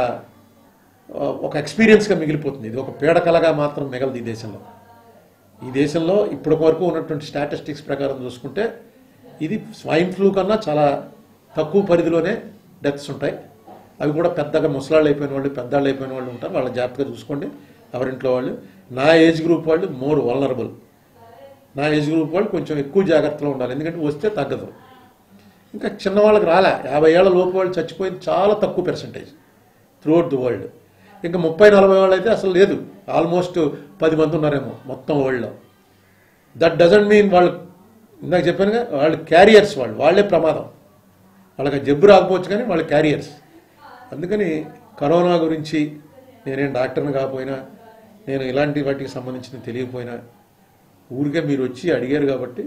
ఒక ఎక్స్పీరియన్స్గా మిగిలిపోతుంది ఇది ఒక పీడకలగా మాత్రం మిగలదు ఈ దేశంలో ఈ దేశంలో ఇప్పటి వరకు ఉన్నటువంటి స్టాటిస్టిక్స్ ప్రకారం చూసుకుంటే ఇది స్వైన్ ఫ్లూ కన్నా చాలా తక్కువ పరిధిలోనే డెత్స్ ఉంటాయి అవి కూడా పెద్దగా ముసలాళ్ళు అయిపోయిన వాళ్ళు పెద్దాళ్ళు అయిపోయిన వాళ్ళు ఉంటారు వాళ్ళ జాగ్రత్తగా చూసుకోండి ఎవరింట్లో వాళ్ళు నా ఏజ్ గ్రూప్ వాళ్ళు మోర్ వలనరబుల్ నా ఏజ్ గ్రూప్ వాళ్ళు కొంచెం ఎక్కువ జాగ్రత్తలో ఉండాలి ఎందుకంటే వస్తే తగ్గదు ఇంకా చిన్నవాళ్ళకి రాలే యాభై ఏళ్ళ లోపు వాళ్ళు చచ్చిపోయింది చాలా తక్కువ పర్సంటేజ్ త్రూఅవుట్ ది వరల్డ్ ఇంకా ముప్పై నలభై వాళ్ళు అయితే అసలు లేదు ఆల్మోస్ట్ పది మంది ఉన్నారేమో మొత్తం వరల్డ్లో దట్ డజంట్ మీన్ వాళ్ళు ఇందాక చెప్పానుగా వాళ్ళు క్యారియర్స్ వాళ్ళు వాళ్ళే ప్రమాదం వాళ్ళకి ఆ జబ్బు రాకపోవచ్చు కానీ వాళ్ళు క్యారియర్స్ అందుకని కరోనా గురించి నేనేం డాక్టర్ని కాకపోయినా నేను ఇలాంటి వాటికి సంబంధించిన తెలియకపోయినా ఊరికే మీరు వచ్చి అడిగారు కాబట్టి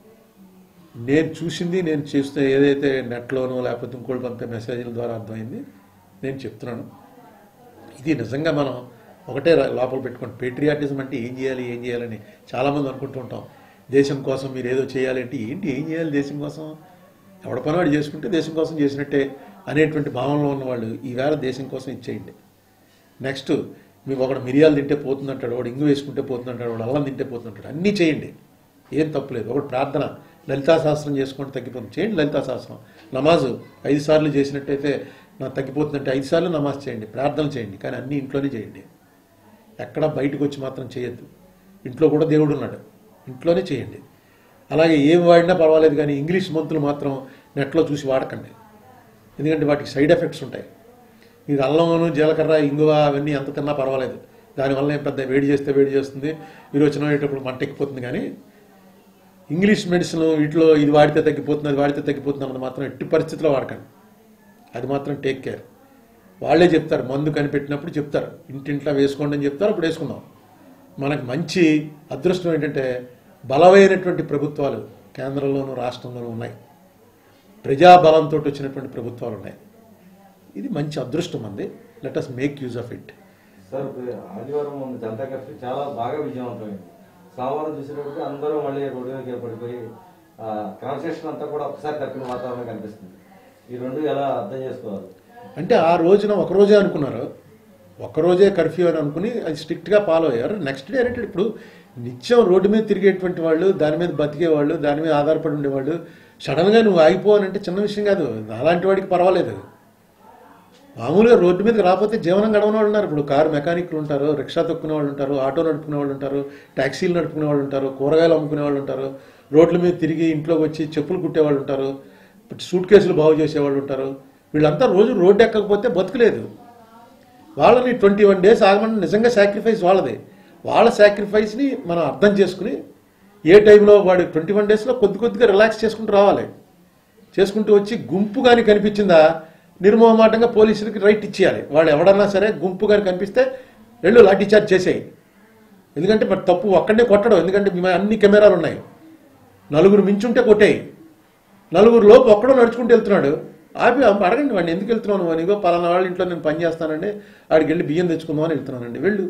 నేను చూసింది నేను చేస్తే ఏదైతే నెట్లోనో లేకపోతే ఇంకోటి పంపే మెసేజ్ల ద్వారా అర్థమైంది నేను చెప్తున్నాను ఇది నిజంగా మనం ఒకటే రా- లోపల పెట్టుకోండి పేట్రియాటిజం అంటే ఏం చేయాలి ఏం చేయాలని చాలామంది అనుకుంటూ ఉంటాం దేశం కోసం మీరు ఏదో చేయాలి అంటే ఏంటి ఏం చేయాలి దేశం కోసం ఎవడ పని వాడు చేసుకుంటే దేశం కోసం చేసినట్టే అనేటువంటి భావనలో ఉన్నవాళ్ళు ఈవేళ దేశం కోసం ఇచ్చేయండి నెక్స్ట్ మీకు ఒకడు మిరియాలు తింటే పోతుందంటాడు వాడు ఇంగు వేసుకుంటే పోతుందంటాడు వాడు అల్లం తింటే పోతుందంటాడు అన్నీ చేయండి ఏం తప్పులేదు ఒకటి ప్రార్థన లలితా శాస్త్రం చేసుకుంటే తగ్గిపోతుంది చేయండి లలితా శాస్త్రం నమాజు ఐదు సార్లు చేసినట్టయితే నాకు తగ్గిపోతుందంటే ఐదు సార్లు నమాజ్ చేయండి ప్రార్థన చేయండి కానీ అన్నీ ఇంట్లోనే చేయండి ఎక్కడ బయటకు వచ్చి మాత్రం చేయొద్దు ఇంట్లో కూడా దేవుడు ఉన్నాడు ఇంట్లోనే చేయండి అలాగే ఏం వాడినా పర్వాలేదు కానీ ఇంగ్లీష్ మంతులు మాత్రం నెట్లో చూసి వాడకండి ఎందుకంటే వాటికి సైడ్ ఎఫెక్ట్స్ ఉంటాయి మీకు అల్లమును జీలకర్ర ఇంగువ అవన్నీ ఎంత తిన్నా పర్వాలేదు దానివల్ల ఏం పెద్ద వేడి చేస్తే వేడి చేస్తుంది విరోచనం అయ్యేటప్పుడు మంట ఎక్కిపోతుంది కానీ ఇంగ్లీష్ మెడిసిన్ వీటిలో ఇది వాడితే తగ్గిపోతుంది అది వాడితే తగ్గిపోతుంది అన్నది మాత్రం ఎట్టి పరిస్థితిలో వాడకండి అది మాత్రం టేక్ కేర్ వాళ్ళే చెప్తారు మందు కనిపెట్టినప్పుడు చెప్తారు ఇంటింట్లో వేసుకోండి అని చెప్తారు అప్పుడు వేసుకుందాం మనకు మంచి అదృష్టం ఏంటంటే బలమైనటువంటి ప్రభుత్వాలు కేంద్రంలోనూ రాష్ట్రంలోనూ ఉన్నాయి ప్రజాబలంతో వచ్చినటువంటి ప్రభుత్వాలు ఉన్నాయి ఇది మంచి అదృష్టం అంది let us make use of it sir ఇప్పుడు ఆదివారం ఉంది జనతా కర్ఫ్యూ చాలా బాగా విజయవంతమైంది సోమవారం చూసేటప్పటికి అందరూ మళ్ళీ రోడ్డు మీద పడిపోయి కాన్స్టిట్యూషన్ అంతా కూడా ఒకసారి తప్పిన వాతావరణం కనిపిస్తుంది ఈ రెండు ఎలా అర్థం చేసుకోవాలి అంటే ఆ రోజున ఒక రోజే అనుకున్నారు ఒక రోజే కర్ఫ్యూ అని అనుకుని అది స్ట్రిక్ట్గా ఫాలో అయ్యారు నెక్స్ట్ డే అంటే ఇప్పుడు నిత్యం రోడ్డు మీద తిరిగేటువంటి వాళ్ళు దాని మీద బతికే వాళ్ళు దాని మీద ఆధారపడి ఉండేవాళ్ళు సడన్గా నువ్వు ఆగిపో అని అంటే చిన్న విషయం కాదు అలాంటి వాడికి పర్వాలేదు మామూలుగా రోడ్డు మీదకి రాకపోతే జీవనం గడవని వాళ్ళు ఉన్నారు ఇప్పుడు కారు మెకానిక్లు ఉంటారు రిక్షా తొక్కునే వాళ్ళు ఉంటారు ఆటో నడుపుకునే వాళ్ళు ఉంటారు ట్యాక్సీలు నడుపుకునే వాళ్ళు ఉంటారు కూరగాయలు అమ్ముకునే వాళ్ళు ఉంటారు రోడ్ల మీద తిరిగి ఇంట్లోకి వచ్చి చెప్పులు కుట్టేవాళ్ళు ఉంటారు సూట్ కేసులు బాగు చేసేవాళ్ళు ఉంటారు వీళ్ళంతా రోజు రోడ్డు ఎక్కకపోతే బతుకులేదు వాళ్ళని ట్వంటీ వన్ డేస్ ఆగమని నిజంగా సాక్రిఫైస్ వాళ్ళది వాళ్ళ సాక్రిఫైస్ని మనం అర్థం చేసుకుని ఏ టైంలో వాడు ట్వంటీ వన్ డేస్లో కొద్ది కొద్దిగా రిలాక్స్ చేసుకుంటూ రావాలి చేసుకుంటూ వచ్చి గుంపు కానీ కనిపించిందా నిర్మోహమాటంగా పోలీసులకి రైట్ ఇచ్చేయాలి వాడు ఎవడన్నా సరే గుంపు కానీ కనిపిస్తే వెళ్ళు లాఠీ చార్జ్ చేసేయి ఎందుకంటే మరి తప్పు ఒక్కడే కొట్టడం ఎందుకంటే మీ అన్ని కెమెరాలు ఉన్నాయి నలుగురు మించుంటే కొట్టేయి నలుగురు లోపు ఒక్కడో నడుచుకుంటూ వెళ్తున్నాడు ఆపి అమ్మ అడగండి వాడిని ఎందుకు వెళ్తున్నాను అని ఇగో పలానా వాళ్ళ ఇంట్లో నేను పని చేస్తానండి ఆడికి వెళ్ళి బియ్యం తెచ్చుకుందామని వెళ్తున్నానండి వెళ్ళు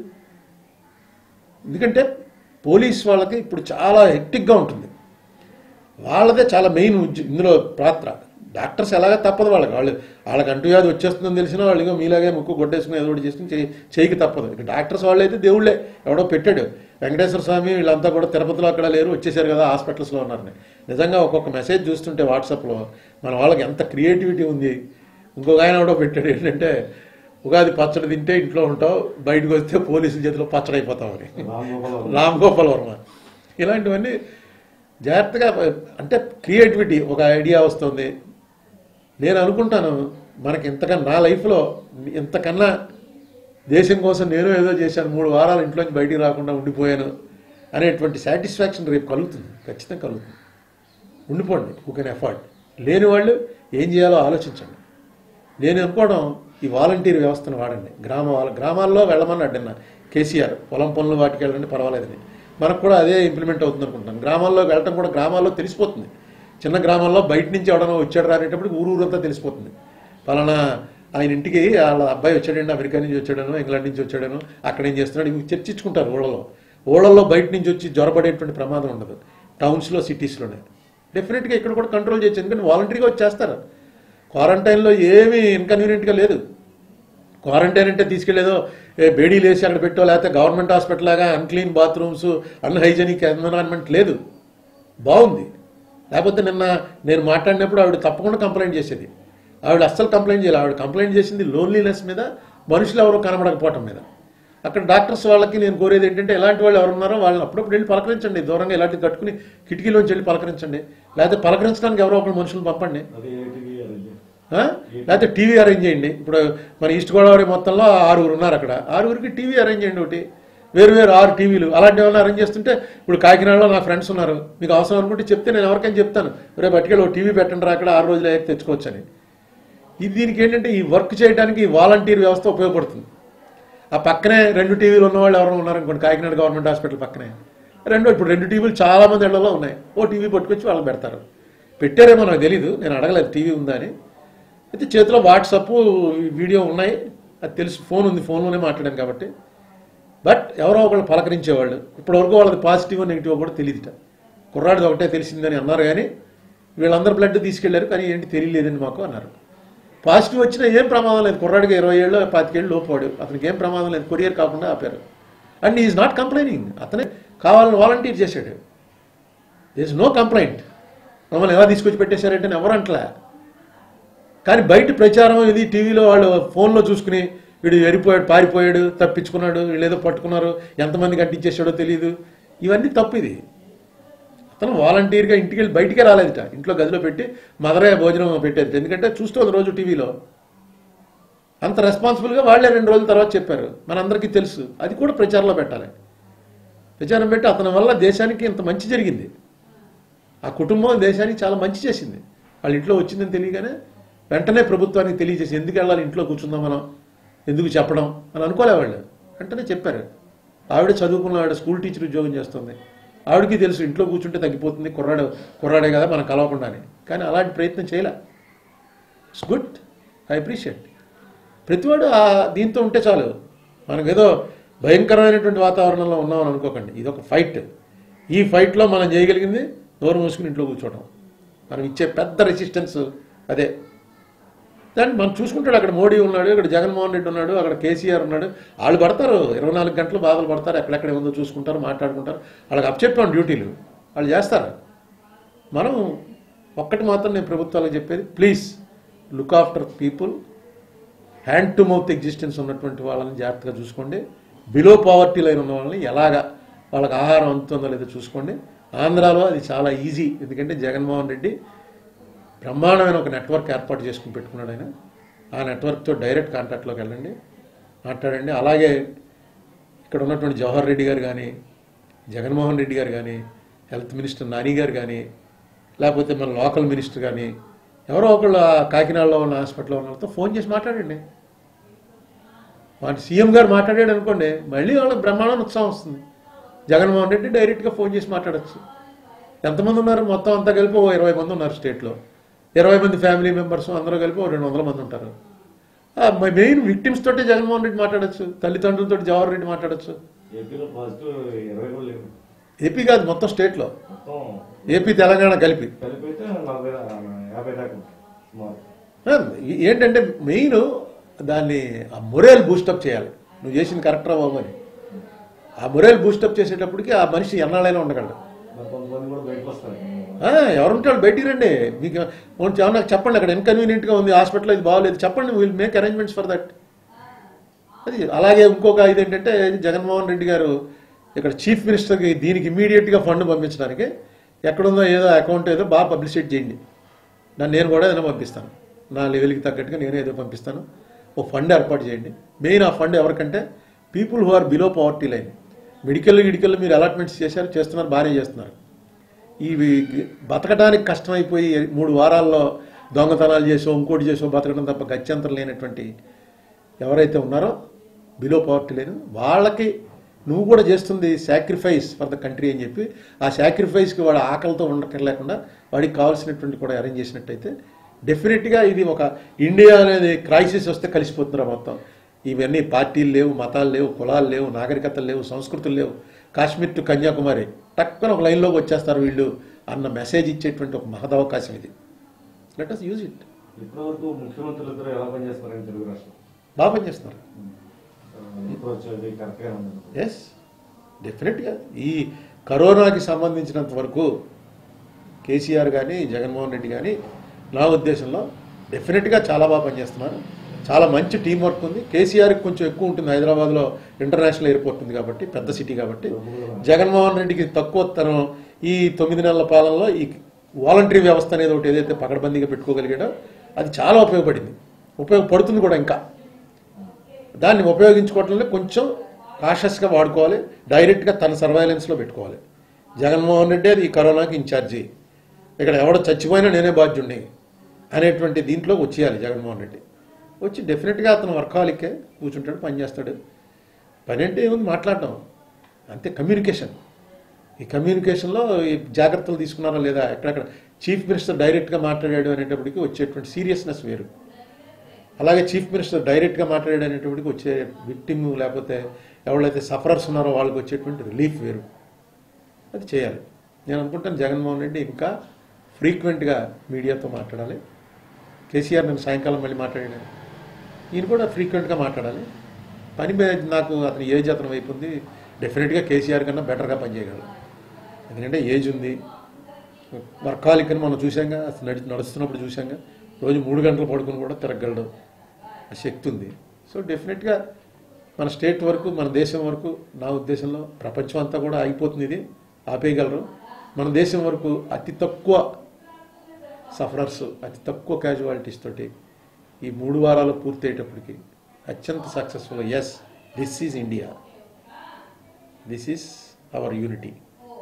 ఎందుకంటే పోలీస్ వాళ్ళకి ఇప్పుడు చాలా హెక్టిక్గా ఉంటుంది వాళ్ళదే చాలా మెయిన్ ఉద్య- ఇందులో పాత్ర డాక్టర్స్ ఎలాగ తప్పదు వాళ్ళకి వాళ్ళు వాళ్ళకి అంటువ్యాధి వచ్చేస్తుందని తెలిసినా వాళ్ళు ఇగో మీలాగే ముక్కు గొడ్డేసుకుని ఏదో ఒకటి చేసుకుని చేయి చేయకి తప్పదు ఇక డాక్టర్స్ వాళ్ళు అయితే దేవుళ్ళే ఎవడో పెట్టాడు వెంకటేశ్వర స్వామి వీళ్ళంతా కూడా తిరుపతిలో అక్కడ లేరు వచ్చేసారు కదా హాస్పిటల్స్లో ఉన్నారని నిజంగా ఒక్కొక్క మెసేజ్ చూస్తుంటే వాట్సాప్లో మన వాళ్ళకి ఎంత క్రియేటివిటీ ఉంది ఇంకొక ఆయన ఎవడో పెట్టాడు ఏంటంటే ఉగాది పచ్చడి తింటే ఇంట్లో ఉంటావు బయటకు వస్తే పోలీసుల చేతిలో పచ్చడి అయిపోతామని రామ్ గోపాల్ వర్మ. రామ్ గోపాల్ వర్మ ఇలాంటివన్నీ జాగ్రత్తగా అంటే క్రియేటివిటీ ఒక ఐడియా వస్తుంది నేను అనుకుంటాను మనకి ఇంతకన్నా నా లైఫ్లో ఇంతకన్నా దేశం కోసం నేను ఏదో చేశాను మూడు వారాలు ఇంట్లోంచి బయటికి రాకుండా ఉండిపోయాను అనేటువంటి సాటిస్ఫాక్షన్ రేపు కలుగుతుంది ఖచ్చితంగా కలుగుతుంది ఉండిపోండి హూ కెన్ ఎఫర్డ్ లేని వాళ్ళు ఏం చేయాలో ఆలోచించండి నేను అనుకోవడం ఈ వాలంటీర్ వ్యవస్థను వాడండి గ్రామ వాళ్ళ గ్రామాల్లో వెళ్ళమన్నాడు నిన్న కేసీఆర్ పొలం పనులు వాటికి వెళ్ళండి పర్వాలేదని మనకు కూడా అదే ఇంప్లిమెంట్ అవుతుంది అనుకుంటాను గ్రామాల్లో వెళ్ళటం కూడా గ్రామాల్లో తెలిసిపోతుంది చిన్న గ్రామాల్లో బయట నుంచి ఎవడనో వచ్చాడు రానేటప్పుడు ఊరు ఊరంతా తెలిసిపోతుంది పలానా ఆయన ఇంటికి వాళ్ళ అబ్బాయి వచ్చాడండి అమెరికా నుంచి వచ్చాడను ఇంగ్లాండ్ నుంచి వచ్చాడను అక్కడ ఏం చేస్తున్నాడు ఇవి చర్చించుకుంటారు ఊళ్ళలో ఊళ్ళల్లో బయట నుంచి వచ్చి జ్వరపడేటువంటి ప్రమాదం ఉండదు టౌన్స్లో సిటీస్లోనే డెఫినెట్గా ఇక్కడ కూడా కంట్రోల్ చేయొచ్చు ఎందుకంటే వాలంటరీగా వచ్చేస్తారు క్వారంటైన్లో ఏమీ ఇన్కన్వీనియంట్గా లేదు క్వారంటైన్ అంటే తీసుకెళ్లేదో ఏ బేడీలు వేసి అక్కడ పెట్టో లేకపోతే గవర్నమెంట్ హాస్పిటల్ లాగా అన్క్లీన్ బాత్రూమ్స్ అన్హైజెనిక్ ఎన్విరాన్మెంట్ లేదు బాగుంది లేకపోతే నిన్న నేను మాట్లాడినప్పుడు ఆవిడ తప్పకుండా కంప్లైంట్ చేసేది ఆవిడ అస్సలు కంప్లైంట్ చేయాలి ఆవిడ కంప్లైంట్ చేసింది లోన్లీనెస్ మీద మనుషులు ఎవరో కనబడకపోవటం మీద అక్కడ డాక్టర్స్ వాళ్ళకి నేను కోరేది ఏంటంటే ఎలాంటి వాళ్ళు ఎవరు ఉన్నారో వాళ్ళని అప్పుడప్పుడు వెళ్ళి పలకరించండి దూరంగా ఇలాంటివి కట్టుకుని కిటికీలోంచి వెళ్ళి పలకరించండి లేకపోతే పలకరించడానికి ఎవరో ఒకరు మనుషులు పంపండి అది ఏటీవీ అరేంజ్ ఆ? లేకపోతే టీవీ అరేంజ్ చేయండి ఇప్పుడు మన ఈస్ట్ గోదావరి మొత్తంలో ఆరుగురు ఉన్నారు అక్కడ ఆరుగురికి టీవీ అరేంజ్ చేయండి ఒకటి వేరు వేరు ఆరు టీవీలు అలాంటివి ఏమైనా అరేంజ్ చేస్తుంటే ఇప్పుడు కాకినాడలో నా ఫ్రెండ్స్ ఉన్నారు మీకు అవసరం అనుకుంటే చెప్తే నేను ఎవరికైనా చెప్తాను రేపు పట్టుకెళ్ళి ఒక టీవీ పెట్టండి రా అక్కడ ఆరు రోజులు అయ్యాక తెచ్చుకోవచ్చని ఇది దీనికి ఏంటంటే ఈ వర్క్ చేయడానికి ఈ వాలంటీర్ వ్యవస్థ ఉపయోగపడుతుంది ఆ పక్కనే రెండు టీవీలు ఉన్నవాళ్ళు ఎవరైనా ఉన్నారనుకోండి కాకినాడ గవర్నమెంట్ హాస్పిటల్ పక్కనే రెండు ఇప్పుడు రెండు టీవీలు చాలా మంది ఇళ్లలో ఉన్నాయి ఓ టీవీ పట్టుకొచ్చి వాళ్ళకి పెడతారు పెట్టారేమో నాకు తెలీదు నేను అడగలేదు టీవీ ఉందా అని అయితే చేతిలో వాట్సప్ వీడియో ఉన్నాయి అది తెలుసు ఫోన్ ఉంది ఫోన్లోనే మాట్లాడాను కాబట్టి బట్ ఎవరో ఒకళ్ళు పలకరించేవాళ్ళు ఇప్పటివరకు వాళ్ళది పాజిటివ్ నెగిటివ్ కూడా తెలియదుట కుర్రాడిది ఒకటే తెలిసిందని అన్నారు కానీ వీళ్ళందరూ బ్లడ్ తీసుకెళ్లారు కానీ ఏంటి తెలియలేదని మాకు అన్నారు పాజిటివ్ వచ్చినా ఏం ప్రమాదం లేదు కుర్రాడికి ఇరవై ఏళ్ళు పాతికేళ్ళు లోపాడు అతనికి ఏం ప్రమాదం లేదు కొరియర్ కాకుండా ఆపారు అండ్ ఈజ్ నాట్ కంప్లైనింగ్ అతనే కావాలని వాలంటీర్ చేశాడు దిస్ ఇస్ నో కంప్లైంట్ మమ్మల్ని ఎలా తీసుకొచ్చి పెట్టేశారంటే నేను ఎవరు అంటలే కానీ బయట ప్రచారం ఇది టీవీలో వాళ్ళు ఫోన్లో చూసుకుని వీడు ఎరిపోయాడు పారిపోయాడు తప్పించుకున్నాడు వీళ్ళు ఏదో పట్టుకున్నారు ఎంతమందికి అంటించేసాడో తెలియదు ఇవన్నీ తప్పు ఇది అతను వాలంటీర్గా ఇంటికి వెళ్ళి బయటికే రాలేదుట ఇంట్లో గదిలో పెట్టి మదరే భోజనం పెట్టేది ఎందుకంటే చూస్తుంది రోజు టీవీలో అంత రెస్పాన్సిబుల్గా వాళ్ళే రెండు రోజుల తర్వాత చెప్పారు మనందరికీ తెలుసు అది కూడా ప్రచారంలో పెట్టాలి ప్రచారం పెట్టి అతని వల్ల దేశానికి ఇంత మంచి జరిగింది ఆ కుటుంబం దేశానికి చాలా మంచి చేసింది వాళ్ళ ఇంట్లో వచ్చిందని తెలియగానే వెంటనే ప్రభుత్వానికి తెలియజేసి ఎందుకు వెళ్ళాలి ఇంట్లో కూర్చుందాం మనం ఎందుకు చెప్పడం అని అనుకోలే వాళ్ళు వెంటనే చెప్పారు ఆవిడ చదువుకున్న ఆవిడ స్కూల్ టీచర్ ఉద్యోగం చేస్తుంది ఆవిడకి తెలుసు ఇంట్లో కూర్చుంటే తగ్గిపోతుంది కుర్రాడు కుర్రాడే కదా మనం కలవకుండా అని కానీ అలాంటి ప్రయత్నం చేయలే ఇట్స్ గుడ్ ఐ అప్రిషియేట్ ప్రతివాడు ఆ దీంతో ఉంటే చాలు మనకేదో భయంకరమైనటువంటి వాతావరణంలో ఉన్నామని అనుకోకండి ఇది ఒక ఫైట్ ఈ ఫైట్లో మనం చేయగలిగింది నోరు మూసుకుని ఇంట్లో కూర్చోవడం మనం ఇచ్చే పెద్ద రెసిస్టెన్స్ అదే దాన్ని మనం చూసుకుంటాడు అక్కడ మోడీ ఉన్నాడు ఇక్కడ జగన్మోహన్ రెడ్డి ఉన్నాడు అక్కడ కేసీఆర్ ఉన్నాడు వాళ్ళు పడతారు ఇరవై నాలుగు గంటలు బాధలు పడతారు ఎక్కడెక్కడ ఉందో చూసుకుంటారు మాట్లాడుకుంటారు వాళ్ళకి అప్పచెప్పాం డ్యూటీలు వాళ్ళు చేస్తారు మనం ఒక్కటి మాత్రం నేను ప్రభుత్వాలకు చెప్పేది please look after people hand to mouth existence ఉన్నటువంటి వాళ్ళని జాగ్రత్తగా చూసుకోండి బిలో పావర్టీ లైన్ ఉన్న వాళ్ళని ఎలాగా వాళ్ళకి ఆహారం అందుతుందో లేదో చూసుకోండి ఆంధ్రాలో అది చాలా ఈజీ ఎందుకంటే జగన్మోహన్ రెడ్డి బ్రహ్మాండమైన ఒక నెట్వర్క్ ఏర్పాటు చేసుకుని పెట్టుకున్నాడు ఆయన ఆ నెట్వర్క్తో డైరెక్ట్ కాంటాక్ట్లోకి వెళ్ళండి మాట్లాడండి అలాగే ఇక్కడ ఉన్నటువంటి జవహర్ రెడ్డి గారు కానీ జగన్మోహన్ రెడ్డి గారు కానీ హెల్త్ మినిస్టర్ నాని గారు కానీ లేకపోతే మన లోకల్ మినిస్టర్ కానీ ఎవరో ఒకళ్ళు ఆ కాకినాడలో ఉన్న హాస్పిటల్లో ఉన్న వాళ్ళతో ఫోన్ చేసి మాట్లాడండి వాటి సీఎం గారు మాట్లాడాడు అనుకోండి మళ్ళీ వాళ్ళకి బ్రహ్మాండం ఉత్సాహం వస్తుంది జగన్మోహన్ రెడ్డి డైరెక్ట్గా ఫోన్ చేసి మాట్లాడచ్చు ఎంతమంది ఉన్నారు మొత్తం అంతా కలిపి ఓ ఇరవై మంది ఉన్నారు స్టేట్లో ఇరవై మంది ఫ్యామిలీ మెంబర్స్ అందరూ కలిపి ఓ రెండు వందల మంది ఉంటారు మెయిన్ విక్టిమ్స్ తోటే జగన్మోహన్ రెడ్డి మాట్లాడచ్చు తల్లిదండ్రులతో జవహర్ రెడ్డి మాట్లాడచ్చు ఏపీలో పాజిటివ్ ఇరవై కూడా లేవు ఏపీ కాదు మొత్తం స్టేట్లో మొత్తం ఏపీ తెలంగాణ కలిపి కలిపితే నలభై యాభై దాకా ఉంటుంది సుమారు ఆ, ఏంటంటే మెయిన్ దాన్ని ఆ మొరేల్ బూస్టప్ చేయాలి నువ్వు చేసింది కరెక్టరా బాబు అని ఆ మొరేల్ బూస్టప్ చేసేటప్పటికి ఆ మనిషి ఎన్నాళ్ళైనా ఉండగలడు మరి కొంతమంది కూడా బయటకు వస్తారు ఆ, ఎవరుంటాడు బయటికి రండి మీకు కొంచెం ఏమన్నా నాకు చెప్పండి అక్కడ ఇన్కన్వీనియంట్గా ఉంది హాస్పిటల్ ఇది బాగోలేదు చెప్పండి will make arrangements for that అది అలాగే ఇంకొక ఇది ఏంటంటే జగన్మోహన్ రెడ్డి గారు ఇక్కడ చీఫ్ మినిస్టర్కి దీనికి ఇమీడియట్గా ఫండ్ పంపించడానికి ఎక్కడుందో ఏదో అకౌంట్ ఏదో బాగా పబ్లిసిటీ చేయండి నన్ను నేను కూడా ఏదైనా పంపిస్తాను నా లెవెల్కి తగ్గట్టుగా నేను ఏదో పంపిస్తాను ఓ ఫండ్ ఏర్పాటు చేయండి మెయిన్ ఆ ఫండ్ ఎవరికంటే people who are below poverty line medical గిడికల్ మీరు అలాట్మెంట్స్ చేశారు చేస్తున్నారు బాగానే చేస్తున్నారు ఇవి బతకడానికి కష్టమైపోయి మూడు వారాల్లో దొంగతనాలు చేసో ఇంకోటి చేసో బతకడం తప్ప గత్యంతరం లేనటువంటి ఎవరైతే ఉన్నారో బిలో పవర్టీ లేని వాళ్ళకి నువ్వు కూడా చేస్తుంది సాక్రిఫైస్ ఫర్ ద కంట్రీ అని చెప్పి ఆ సాక్రిఫైస్కి వాడు ఆకలితో ఉండక్కర్లేకుండా వాడికి కావాల్సినటువంటి కూడా అరేంజ్ చేసినట్టయితే డెఫినెట్గా ఇది ఒక ఇండియా అనేది క్రైసిస్ వస్తే కలిసిపోతుందిరా మొత్తం ఇవన్నీ పార్టీలు లేవు మతాలు లేవు కులాలు లేవు నాగరికతలు లేవు సంస్కృతులు లేవు కాశ్మీర్ టు కన్యాకుమారి టక్కున ఒక లైన్లోకి వచ్చేస్తారు వీళ్ళు అన్న మెసేజ్ ఇచ్చేటువంటి ఒక మహదవకాశం ఇది లెట్ అస్ యూజ్ ఇట్ ఇప్పటివరకు ముఖ్యమంత్రులు ఇద్దరు ఎలా పనిచేస్తున్నారని తెలుగు రాష్ట్రం బాగా పనిచేస్తున్నారు అప్రోచ్ అది కరెక్ట్గా ఉంది ఎస్ డెఫినెట్గా ఈ కరోనాకి సంబంధించినంత వరకు కేసీఆర్ కానీ జగన్మోహన్ రెడ్డి కానీ నా ఉద్దేశంలో డెఫినెట్గా చాలా బాగా పనిచేస్తున్నారు చాలా మంచి టీం వర్క్ ఉంది కేసీఆర్కి కొంచెం ఎక్కువ ఉంటుంది హైదరాబాద్లో ఇంటర్నేషనల్ ఎయిర్పోర్ట్ ఉంది కాబట్టి పెద్ద సిటీ కాబట్టి జగన్మోహన్ రెడ్డికి తక్కువ తరం ఈ తొమ్మిది నెలల పాలనలో ఈ వాలంటరీ వ్యవస్థ అనేది ఒకటి ఏదైతే పకడ్బందీగా పెట్టుకోగలిగాడో అది చాలా ఉపయోగపడింది ఉపయోగపడుతుంది కూడా ఇంకా దాన్ని ఉపయోగించుకోవటంలో కొంచెం కాషస్గా వాడుకోవాలి డైరెక్ట్గా తన సర్వైలెన్స్లో పెట్టుకోవాలి జగన్మోహన్ రెడ్డి అది ఈ కరోనాకి ఇన్ఛార్జి ఇక్కడ ఎవడో చచ్చిపోయినా నేనే బాధ్యుణ్ణి అనేటువంటి దీంట్లో వచ్చేయాలి జగన్మోహన్ రెడ్డి వచ్చి డెఫినెట్గా అతను వర్కాలికే కూర్చుంటాడు పని చేస్తాడు పని అంటే ఏముంది మాట్లాడడం అంతే కమ్యూనికేషన్ ఈ కమ్యూనికేషన్లో ఈ జాగ్రత్తలు తీసుకున్నారా లేదా ఎక్కడెక్కడ చీఫ్ మినిస్టర్ డైరెక్ట్గా మాట్లాడాడు అనేటప్పటికి వచ్చేటువంటి సీరియస్నెస్ వేరు అలాగే చీఫ్ మినిస్టర్ డైరెక్ట్గా మాట్లాడాడు అనేటప్పటికి వచ్చే విక్టిమ్ లేకపోతే ఎవరైతే సఫరర్స్ ఉన్నారో వాళ్ళకి వచ్చేటువంటి రిలీఫ్ వేరు అది చేయాలి నేను అనుకుంటాను జగన్మోహన్ రెడ్డి ఇంకా ఫ్రీక్వెంట్గా మీడియాతో మాట్లాడాలి కేసీఆర్ నేను సాయంకాలం మళ్ళీ మాట్లాడాను ఈయన కూడా ఫ్రీక్వెంట్గా మాట్లాడాలి పని మీద నాకు అతని ఏజ్ అతను వైపు ఉంది డెఫినెట్గా కేసీఆర్ కన్నా బెటర్గా పనిచేయగలడు ఎందుకంటే ఏజ్ ఉంది వర్కాలిక్ అని మనం చూసాంగా అసలు నడి నడుస్తున్నప్పుడు చూసాంగా రోజు మూడు గంటలు పడుకుని కూడా తిరగలడు ఆ శక్తి ఉంది సో డెఫినెట్గా మన స్టేట్ వరకు మన దేశం వరకు నా ఉద్దేశంలో ప్రపంచం అంతా కూడా అయిపోతుంది ఇది ఆపేయగలరు మన దేశం వరకు అతి తక్కువ సఫరర్స్ అతి తక్కువ క్యాజువాలిటీస్ తోటి ఈ మూడు వారాలు పూర్తయ్యేటప్పటికి అత్యంత successful yes this is India this is our unity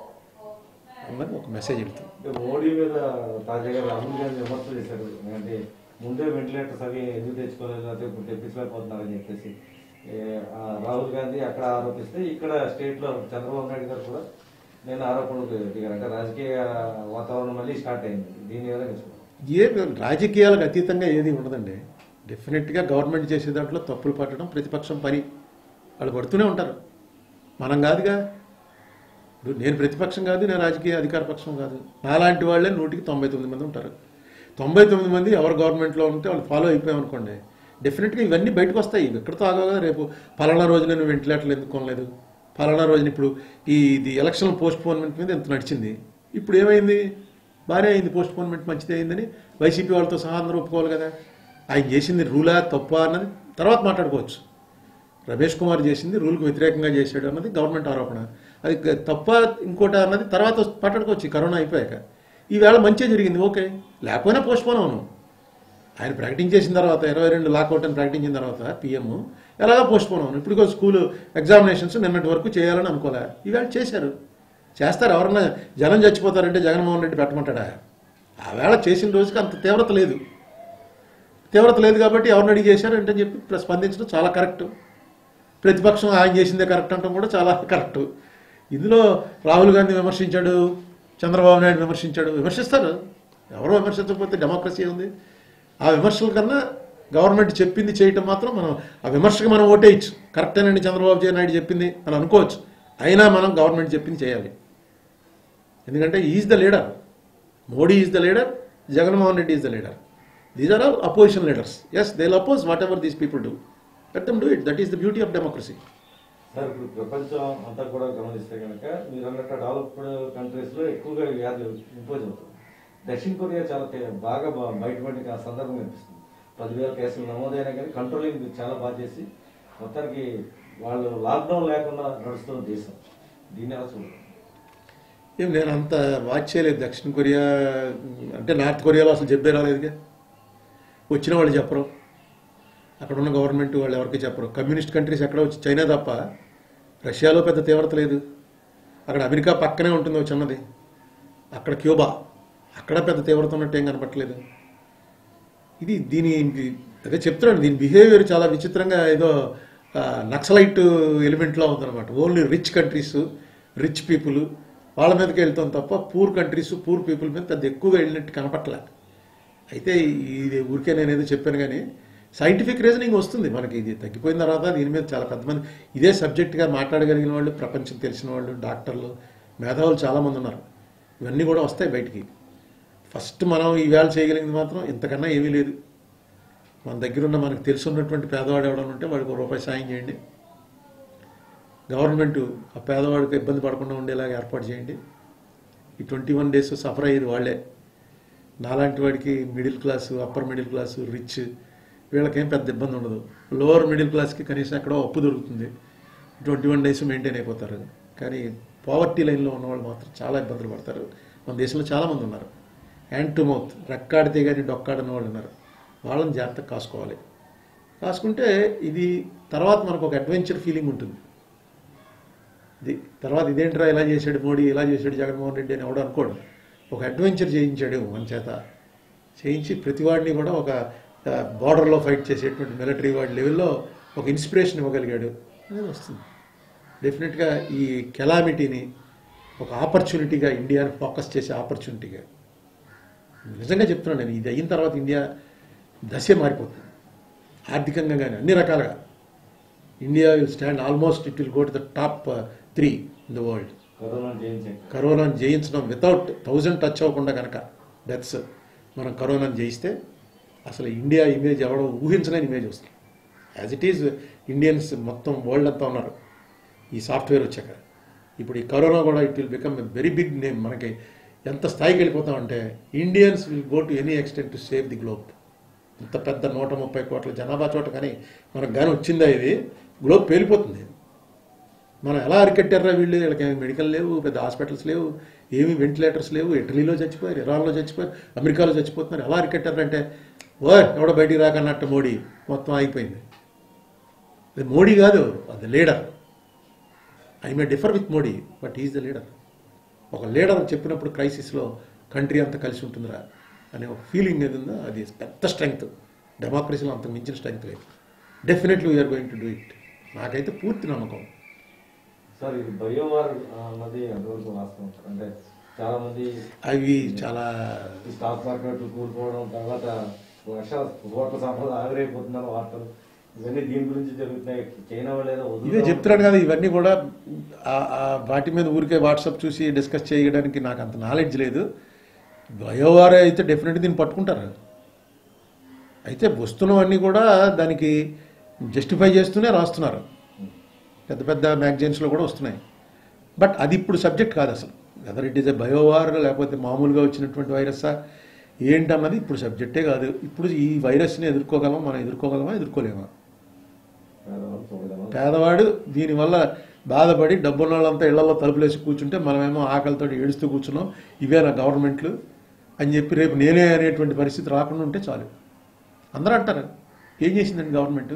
అన్నది ఒక మెసేజ్ వెళ్తుంది అంటే మోడీ మీద తాజాగా రాహుల్ గాంధీ విమర్శలు చేశారు అంటే ముందే వెంటిలేటర్స్ అవి ఎందుకు తెచ్చుకోలేదు లేకపోతే ఇప్పుడు తెప్పించలేకపోతున్నారని చెప్పేసి ఏ, ఆ రాహుల్ గాంధీ అక్కడ ఆరోపిస్తే ఇక్కడ స్టేట్ లో చంద్రబాబు నాయుడు గారు కూడా నేను ఆరోపణలు దిగారు అంటే రాజకీయ వాతావరణం మళ్ళీ స్టార్ట్ అయింది దీని విధంగా చూసుకోవాలి ఏ రాజకీయాలకు అతీతంగా ఏది ఉండదండి డెఫినెట్గా గవర్నమెంట్ చేసే దాంట్లో తప్పులు పట్టడం ప్రతిపక్షం పని వాళ్ళు పడుతూనే ఉంటారు మనం కాదుగా ఇప్పుడు నేను ప్రతిపక్షం కాదు నేను రాజకీయ అధికార పక్షం కాదు నాలాంటి వాళ్ళే నూటికి తొంభై తొమ్మిది మంది ఉంటారు తొంభై తొమ్మిది మంది ఎవరు గవర్నమెంట్లో ఉంటే వాళ్ళు ఫాలో అయిపోయామనుకోండి డెఫినెట్గా ఇవన్నీ బయటకు వస్తాయి ఇవి ఎక్కడితో ఆగగా రేపు పలానా రోజు నేను వెంటిలేటర్లు ఎందుకు కొనలేదు పలానా రోజున ఇప్పుడు ఈ ఇది ఎలక్షన్ పోస్ట్ పోన్మెంట్ మీద ఎంత నడిచింది ఇప్పుడు ఏమైంది బాగానే అయింది పోస్ట్ పోన్మెంట్ మంచిదే అయిందని వైసీపీ వాళ్ళతో సహా అందరూ ఒప్పుకోవాలి కదా ఆయన చేసింది రూలా తప్ప అన్నది తర్వాత మాట్లాడుకోవచ్చు రమేష్ కుమార్ చేసింది రూల్కి వ్యతిరేకంగా చేశాడు అన్నది గవర్నమెంట్ ఆరోపణ అది గ- తప్ప ఇంకోట అన్నది తర్వాత మాట్లాడుకోవచ్చు ఈ కరోనా అయిపోయాక ఈవేళ మంచిగా జరిగింది ఓకే లేకపోయినా పోస్ట్ పోన్ అవును ఆయన ప్రకటించేసిన తర్వాత ఇరవై రెండు లాకౌట్ అని ప్రకటించిన తర్వాత పిఎం ఎలాగా పోస్ట్ పోన్ అవును ఇప్పుడు స్కూల్ ఎగ్జామినేషన్స్ నిన్నటి వరకు చేయాలని అనుకోలే ఈవేళ చేశారు చేస్తారు ఎవరన్నా జనం చచ్చిపోతారంటే జగన్మోహన్ రెడ్డి పెట్టమంటాడా ఆ వేళ చేసిన రోజుకి అంత తీవ్రత లేదు తీవ్రత లేదు కాబట్టి ఎవరిని అడిగి చేశారంటే చెప్పి ప్ర- స్పందించడం చాలా కరెక్ట్ ప్రతిపక్షం ఆయన చేసిందే కరెక్ట్ అంటాం కూడా చాలా కరెక్ట్ ఇందులో రాహుల్ గాంధీ విమర్శించాడు చంద్రబాబు నాయుడు విమర్శించాడు విమర్శిస్తారు ఎవరు విమర్శించకపోతే డెమోక్రసీ ఉంది ఆ విమర్శల కన్నా గవర్నమెంట్ చెప్పింది చేయటం మాత్రం మనం ఆ విమర్శకు మనం ఓటేయచ్చు కరెక్టేనండి చంద్రబాబు నాయుడు చెప్పింది అని అనుకోవచ్చు అయినా మనం గవర్నమెంట్ చెప్పింది చేయాలి ఎందుకంటే is the leader Modi is the leader Jaganmohan Reddy is the leader these are all opposition leaders yes they oppose whatever these people do let them do it that is the beauty of democracy sir ఇప్పుడు ప్రపంచం అంతా కూడా గమనిస్తే కనుక మీరు అన్నట్టు developed countries లో ఎక్కువగా ఈ వ్యాధి ఇంపోజ్ అవుతుంది దక్షిణ కొరియా చాలా తే- బాగా బ- బయటపడిన సందర్భం కనిపిస్తుంది పదివేల కేసులు నమోదైనా కానీ కంట్రోలింగ్ చాలా బాగా చేసి మొత్తానికి వాళ్ళు లాక్డౌన్ లేకుండా నడుస్తున్న దేశం దీన్ని ఎలా చూడాలి ఏం నేను అంత వాచ్ చేయలేదు దక్షిణ కొరియా అంటే నార్త్ కొరియాలో అసలు చెప్పే రాలేదుగా వచ్చిన వాళ్ళు చెప్పరు అక్కడ ఉన్న గవర్నమెంట్ వాళ్ళు ఎవరికి చెప్పరు కమ్యూనిస్ట్ కంట్రీస్ ఎక్కడ వచ్చి చైనా తప్ప రష్యాలో పెద్ద తీవ్రత లేదు అక్కడ అమెరికా పక్కనే ఉంటుంది ఒక చిన్నది అక్కడ క్యూబా అక్కడ పెద్ద తీవ్రత ఉన్నట్టు ఏం కనపట్లేదు ఇది దీని అదే చెప్తున్నాను దీని బిహేవియర్ చాలా విచిత్రంగా ఏదో ఆ, నక్సలైట్ ఎలిమెంట్లో ఉందన్నమాట only rich countries rich people వాళ్ళ మీదకి వెళ్తాం తప్ప పూర్ కంట్రీస్ పూర్ పీపుల్ మీద పెద్ద ఎక్కువగా వెళ్ళినట్టు కనపట్లే అయితే ఇది ఊరికే నేను ఏదో చెప్పాను కానీ సైంటిఫిక్ రీజనింగ్ వస్తుంది మనకి ఇది తగ్గిపోయిన తర్వాత దీని మీద చాలా పెద్ద మంది ఇదే సబ్జెక్ట్గా మాట్లాడగలిగిన వాళ్ళు ప్రపంచం తెలిసిన వాళ్ళు డాక్టర్లు మేధావులు చాలామంది ఉన్నారు ఇవన్నీ కూడా వస్తాయి బయటికి ఫస్ట్ మనం ఈవేళ చేయగలిగింది మాత్రం ఇంతకన్నా ఏమీ లేదు మన దగ్గర ఉన్న మనకు తెలిసి ఉన్నటువంటి పేదవాడు ఎవడన్నా ఉంటే వాడికి ఒక రూపాయి సాయం చేయండి గవర్నమెంట్ ఆ పేదవాడికి ఇబ్బంది పడకుండా ఉండేలాగా ఏర్పాటు చేయండి ఈ ట్వంటీ వన్ డేస్ సఫర్ అయ్యేది వాళ్ళే నాలాంటి వాడికి middle class upper middle class rich వీళ్ళకేం పెద్ద ఇబ్బంది ఉండదు లోవర్ మిడిల్ క్లాస్కి కనీసం ఎక్కడో అప్పు దొరుకుతుంది ట్వంటీ వన్ డేస్ మెయింటైన్ అయిపోతారు కానీ పావర్టీ లైన్లో ఉన్నవాళ్ళు మాత్రం చాలా ఇబ్బందులు పడతారు మన దేశంలో చాలామంది ఉన్నారు హ్యాండ్ టు మౌత్ రెక్కాడితే కానీ డొక్కాడని వాళ్ళు ఉన్నారు వాళ్ళని జాగ్రత్తగా కాసుకోవాలి కాసుకుంటే ఇది తర్వాత మనకు ఒక అడ్వెంచర్ ఫీలింగ్ ఉంటుంది ఇది తర్వాత ఇదేంట్రా ఇలా చేశాడు మోడీ ఇలా చేశాడు జగన్మోహన్ రెడ్డి అని ఎవడు అనుకోడు ఒక అడ్వెంచర్ చేయించాడు మన చేత చేయించి ప్రతివాడిని కూడా ఒక బార్డర్లో ఫైట్ చేసేటువంటి మిలిటరీ వాడి లెవెల్లో ఒక ఇన్స్పిరేషన్ ఇవ్వగలిగాడు అనేది వస్తుంది డెఫినెట్గా ఈ కెలామిటీని ఒక ఆపర్చునిటీగా ఇండియాని ఫోకస్ చేసే ఆపర్చునిటీగా నిజంగా చెప్తున్నాను నేను ఇది అయిన తర్వాత ఇండియా దశ మారిపోతుంది ఆర్థికంగా కానీ అన్ని రకాలుగా India will stand almost it will go to the top three in the world corona జయించాక కరోనాను జయించడం వితౌట్ థౌజండ్ టచ్ అవ్వకుండా కనుక డెత్స్ మనం కరోనాను జయిస్తే అసలు ఇండియా ఇమేజ్ ఎవడో ఊహించలేని ఇమేజ్ వస్తుంది యాజ్ ఇట్ ఈజ్ ఇండియన్స్ మొత్తం వరల్డ్ అంతా ఉన్నారు ఈ సాఫ్ట్వేర్ వచ్చాక ఇప్పుడు ఈ కరోనా కూడా it will become a very big name మనకి ఎంత స్థాయికి వెళ్ళిపోతామంటే Indians will go to any extent to save the globe ఇంత పెద్ద నూట ముప్పై కోట్ల జనాభా చోట కానీ మనకు కానీ వచ్చిందా ఇది గ్లోబ్ పేలిపోతుంది మనం ఎలా అరికట్టారా వీళ్ళు వీళ్ళకి ఏమి మెడికల్ లేవు పెద్ద హాస్పిటల్స్ లేవు ఏమి వెంటిలేటర్స్ లేవు ఇటలీలో చచ్చిపోయారు ఇరాన్లో చచ్చిపోయారు అమెరికాలో చచ్చిపోతున్నారు ఎలా అరికట్టారంటే ఓ ఎవడో బయటికి రాకన్నట్టు మోడీ మొత్తం అయిపోయింది అది మోడీ కాదు అది leader I may differ with Modi but is the leader ఒక లీడర్ చెప్పినప్పుడు క్రైసిస్లో కంట్రీ అంతా కలిసి ఉంటుందిరా అనే ఒక ఫీలింగ్ ఏది ఉందో అది పెద్ద స్ట్రెంగ్త్ డెమోక్రసీలో అంతకు మించిన స్ట్రెంగ్త్ లేదు definitely we are going to do it నాకైతే పూర్తి నమ్మకం సార్ ఇది బయోవార్ అన్నది ఎంతవరకు వాస్తవం అంటే చాలా మంది అవి చాలా ఈ స్టాక్ మార్కెట్లు కూలిపోవడం తర్వాత లక్షల కోట్ల సంపద ఆవిరైపోతుందని వార్తలు ఇవన్నీ దీని గురించి జరుగుతున్నాయి చైనా వాళ్ళు ఏదో ఇదే వదులుతా చెప్తున్నాడు కదా ఇవన్నీ కూడా ఆ- ఆ వాటి మీద ఊరికే వాట్సాప్ చూసి డిస్కస్ చేయడానికి నాకు అంత నాలెడ్జ్ లేదు బయోవారే అయితే డెఫినెట్గా దీన్ని పట్టుకుంటారు అయితే వస్తున్నవన్నీ కూడా దానికి జస్టిఫై చేస్తూనే రాస్తున్నారు పెద్ద పెద్ద మ్యాగజైన్స్లో కూడా వస్తున్నాయి బట్ అది ఇప్పుడు సబ్జెక్ట్ కాదు అసలు whether it is a biowar లేకపోతే మామూలుగా వచ్చినటువంటి వైరస్సా ఏంటన్నది ఇప్పుడు సబ్జెక్టే కాదు ఇప్పుడు ఈ వైరస్ని ఎదుర్కోగలమా మనం ఎదుర్కోగలమా ఎదుర్కోలేమా పేదవాళ్ళు చూడగలం పేదవాడు దీనివల్ల బాధపడి డబ్బున్న వాళ్ళంతా ఇళ్లలో తలుపులేసి కూర్చుంటే మనమేమో ఆకలితో ఏడుస్తూ కూర్చున్నాం ఇవే నా గవర్నమెంట్లు అని చెప్పి రేపు నేనే అనేటువంటి పరిస్థితి రాకుండా ఉంటే చాలు అందరూ అంటారు ఏం చేసిందండి గవర్నమెంట్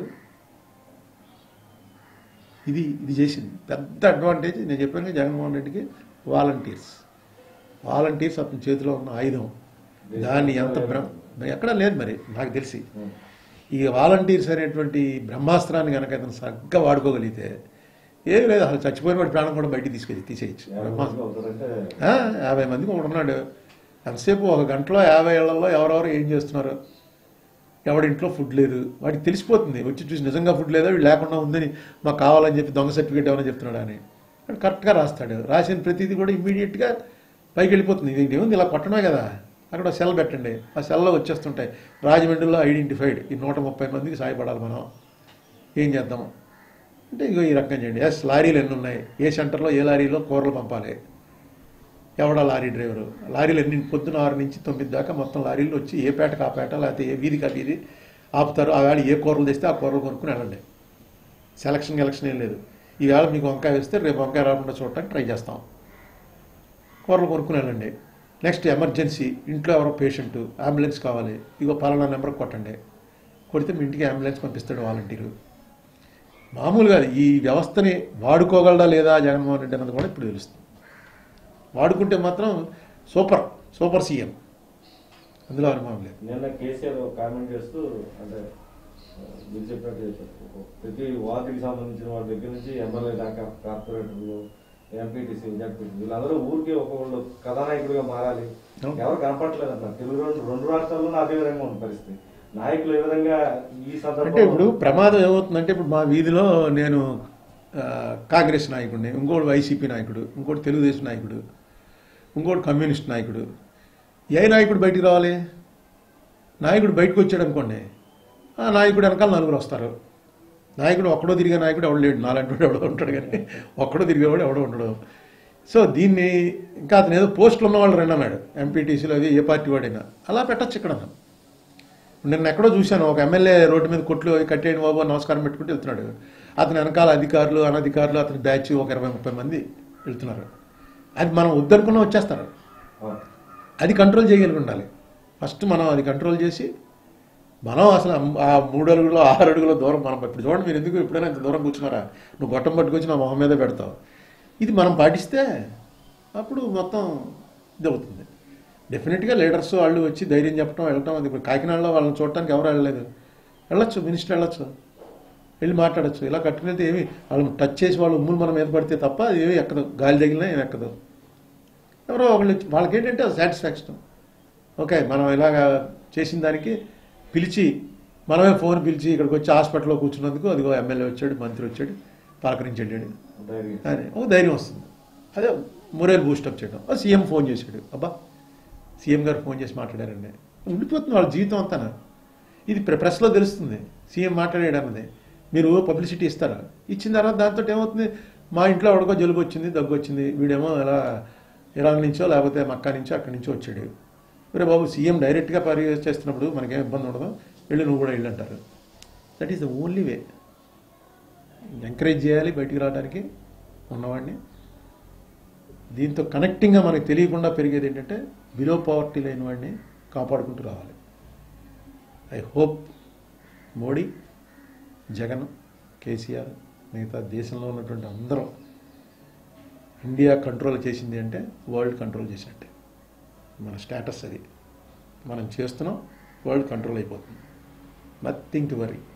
ఇది ఇది చేసింది పెద్ద అడ్వాంటేజ్ నేను చెప్పాను కదా జగన్మోహన్ రెడ్డికి వాలంటీర్స్ వాలంటీర్స్ అతని చేతిలో ఉన్న ఆయుధం దాన్ని ఎంత బ్రహ్మ ఎక్కడా లేదు మరి నాకు తెలిసి ఈ వాలంటీర్స్ అనేటువంటి బ్రహ్మాస్త్రాన్ని కనుక అతను సరిగ్గా వాడుకోగలిగితే ఏం లేదు అసలు చచ్చిపోయిన వాడి ప్రాణం కూడా బయటికి తీసుకెళ్ళి తీసేయచ్చు బ్రహ్మాస్త్రం అవుతారంటే ఆ, యాభై మందికి ఒకడు ఉన్నాడు ఎంతసేపు ఒక గంటలో యాభై ఏళ్లలో ఎవరెవరు ఏం చేస్తున్నారు ఎవడింట్లో ఫుడ్ లేదు వాడికి తెలిసిపోతుంది వచ్చి చూసి నిజంగా ఫుడ్ లేదా వీడు లేకుండా ఉందని మాకు కావాలని చెప్పి దొంగ సర్టిఫికేట్ ఏమైనా చెప్తున్నాడు అని వాడు కరెక్ట్గా రాస్తాడు రాసిన ప్రతిదీ కూడా ఇమ్మీడియట్గా పైకి వెళ్ళిపోతుంది ఇది ఏముంది ఇలా కొట్టడమే కదా అక్కడ ఒక సెల్ పెట్టండి ఆ సెల్లో వచ్చేస్తుంటాయి రాజమండ్రిలో ఐడెంటిఫైడ్ ఈ నూట ముప్పై మందికి సాయపడాలి మనం ఏం చేద్దాం అంటే ఇగో ఈ రకంగా చేయండి ఎస్ లారీలు ఎన్ని ఉన్నాయి ఏ సెంటర్లో ఏ లారీలో కూరలు పంపాలి ఎవడా లారీ డ్రైవరు లారీలు ఎన్ని పొద్దున ఆరు నుంచి తొమ్మిది దాకా మొత్తం లారీలు వచ్చి ఏ పేటకు ఆ పేట లేకపోతే ఏ వీధికి ఆ వీధి ఆపుతారు ఆ వేళ ఏ కూరలు తెస్తే ఆ కూరలు కొనుక్కుని వెళ్ళండి సెలక్షన్ ఎలక్షన్ ఏం లేదు ఈవేళ మీకు వంకాయ వేస్తే రేపు వంకాయ రాకుండా చూడటానికి ట్రై చేస్తాం కూరలు కొనుక్కుని వెళ్ళండి నెక్స్ట్ ఎమర్జెన్సీ ఇంట్లో ఎవరో పేషెంట్ అంబులెన్స్ కావాలి ఇగో పలానా నెంబర్ కొట్టండి కొడితే మీ ఇంటికి అంబులెన్స్ పంపిస్తాడు వాలంటీరు మామూలుగా ఈ వ్యవస్థని వాడుకోగలడా లేదా జగన్మోహన్ రెడ్డి అన్నది కూడా ఇప్పుడు తెలుస్తుంది వాడుకుంటే మాత్రం సూపర్ సూపర్ సీఎం అందులో అనుమానం లేదు నిన్న కేసీఆర్ ఒక కామెంట్ చేస్తూ అంటే ఆ, మీరు చెప్పినట్టు చెప్పారు. ప్రతి వార్డుకి సంబంధించిన వాళ్ళ దగ్గర నుంచి ఎమ్మెల్యే దాకా కార్పొరేటర్లు ఎంపీటీసీ జడ్పీటీ వీళ్ళందరూ ఊరికి ఒక్కొక్కళ్ళు కథానాయకుడిగా మారాలి అవును. ఎవరు కనపడలేదు అంట తెలుగు రెండు రెండు రాష్ట్రాల్లో అదే విధంగా ఉన్న పరిస్థితి నాయకులు ఏ విధంగా ఈ అంటే సందర్భంలో ఇప్పుడు ప్రమాదం ఏమవుతుందంటే ఇప్పుడు మా వీధిలో నేను ఆ, కాంగ్రెస్ నాయకుడిని ఇంకోటి వైసీపీ నాయకుడు ఇంకోటి తెలుగుదేశం నాయకుడు ఇంకోటి కమ్యూనిస్ట్ నాయకుడు ఏ నాయకుడు బయటికి రావాలి నాయకుడు బయటకు వచ్చాడు అనుకోండి ఆ నాయకుడు వెనకాల నలుగురు వస్తారు నాయకుడు ఒక్కడో తిరిగే నాయకుడు ఎవడు లేడు నాలంటి ఎవడో ఉంటాడు కానీ ఒక్కడో తిరిగేవాడు ఎవడో ఉండడు సో దీన్ని ఇంకా అతను ఏదో పోస్టులు ఉన్నవాళ్ళు రెండు అన్నాడు ఎంపీటీసీలో అది ఏ పార్టీ వాడైనా అలా పెట్టచ్చు ఇక్కడ నిన్న ఎక్కడో చూశాను ఒక ఎమ్మెల్యే రోడ్డు మీద కొట్లు అవి కట్టేయండి బాబు అని నమస్కారం పెట్టుకుంటూ వెళ్తున్నాడు అతని వెనకాల అధికారులు అనధికారులు అతని బ్యాచ్ ఒక ఇరవై ముప్పై మంది వెళ్తున్నారు అది మనం వద్దనుకున్న వచ్చేస్తారు అవును. అది కంట్రోల్ చేయగలిగి ఉండాలి ఫస్ట్ మనం అది కంట్రోల్ చేసి మనం అసలు అమ్- ఆ మూడు అడుగులు ఆరు అడుగుల దూరం మనం ఇప్పుడు చూడండి మీరు ఎందుకు ఎప్పుడైనా ఇంత దూరం కూర్చున్నారా నువ్వు గొట్టం పట్టుకొచ్చి నా మొహం మీద పెడతావు ఇది మనం పాటిస్తే అప్పుడు మొత్తం ఇది అవుతుంది డెఫినెట్గా లీడర్స్ వాళ్ళు వచ్చి ధైర్యం చెప్పడం వెళ్ళటం అది ఇప్పుడు కాకినాడలో వాళ్ళని చూడటానికి ఎవరు వెళ్ళలేదు వెళ్ళొచ్చు మినిస్టర్ వెళ్ళొచ్చు వెళ్ళి మాట్లాడచ్చు ఇలా కట్టుకునేది ఏమి వాళ్ళు టచ్ చేసి వాళ్ళు ఉమ్ములు మన మీద పడితే తప్ప అది ఏమి ఎక్కదు గాలి తగిలినా ఏమి ఎక్కదు ఎవరో ఒకళ్ళు వచ్చి- వాళ్ళకి ఏంటంటే సాటిస్ఫాక్షన్ ఓకే మనం ఇలాగా చేసిన దానికి పిలిచి మనమే ఫోన్ పిలిచి ఇక్కడికి వచ్చి హాస్పిటల్లో కూర్చున్నందుకు అదిగో ఎమ్మెల్యే వచ్చాడు మంత్రి వచ్చాడు పలకరించాడు ధైర్యం. అని ఓ ధైర్యం వస్తుంది అదే మొరేల్ బూస్టప్ చేయడం ఓ సీఎం ఫోన్ చేశాడు అబ్బా సీఎం గారు ఫోన్ చేసి మాట్లాడారండి ఉండిపోతుంది వాళ్ళ జీవితం అంతా ఇది ప్రె- ప్రెస్లో తెలుస్తుంది సీఎం మాట్లాడాడు అన్నది మీరు పబ్లిసిటీ ఇస్తారా ఇచ్చిన తర్వాత దాంతో ఏమవుతుంది మా ఇంట్లో ఎవడికో జలుబు వచ్చింది దగ్గు వచ్చింది వీడేమో ఇలా ఇరాన్ నుంచో లేకపోతే మక్కా నుంచో అక్కడి నుంచో వచ్చాడు రే బాబు సీఎం డైరెక్ట్గా పర్యవేక్ష చేస్తున్నప్పుడు మనకేం ఇబ్బంది ఉండదు వెళ్ళి నువ్వు కూడా వెళ్ళి అంటారు that is the only way encourage చేయాలి బయటికి రావడానికి ఉన్నవాడిని దీంతో కనెక్టింగ్గా మనకు తెలియకుండా పెరిగేది ఏంటంటే బిలో పవర్టీ లేని వాడిని కాపాడుకుంటూ రావాలి ఐ హోప్ మోడీ జగన్ కేసీఆర్ మిగతా దేశంలో ఉన్నటువంటి అందరం ఇండియా కంట్రోల్ చేసింది అంటే వరల్డ్ కంట్రోల్ చేసినట్టే మన స్టేటస్ అది మనం చేస్తున్నాం వరల్డ్ కంట్రోల్ అయిపోతుంది నథింగ్ టు వరీ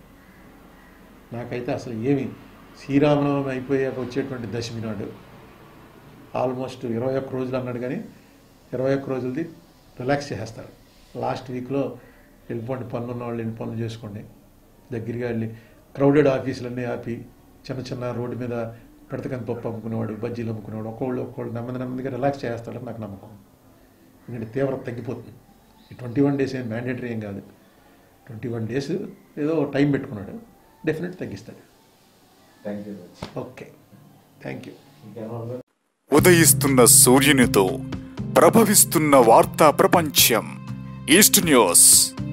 నాకైతే అసలు ఏమి శ్రీరామనవమి అయిపోయాక వచ్చేటువంటి దశమి నాడు ఆల్మోస్ట్ ఇరవై ఒక్క రోజులు అన్నాడు కానీ ఇరవై ఒక్క రోజులది రిలాక్స్ చేసేస్తారు లాస్ట్ వీక్లో వెళ్ళిపోండి పనులు ఉన్న వాళ్ళు వెళ్ళి పనులు చేసుకోండి దగ్గరగా వెళ్ళి క్రౌడెడ్ ఆఫీసులన్నీ ఆపి చిన్న చిన్న రోడ్డు మీద పెడతకని పప్పు అమ్ముకునేవాడు బజ్జీలు అమ్ముకునేవాడు ఒక్కొళ్ళు ఒక్కొళ్ళు నెమ్మది నెమ్మదిగా రిలాక్స్ చేస్తాడని నాకు నమ్మకం ఎందుకంటే తీవ్రత తగ్గిపోతుంది ఈ ట్వంటీ వన్ డేస్ ఏం మ్యాండేటరీ ఏం కాదు ట్వంటీ వన్ డేస్ ఏదో టైం పెట్టుకున్నాడు డెఫినెట్ తగ్గిస్తాడు thank you okay thank you ఇంకేమన్నా ఉదయిస్తున్న సూర్యునితో ప్రభవిస్తున్న వార్తా ప్రపంచం ఈస్ట్ న్యూస్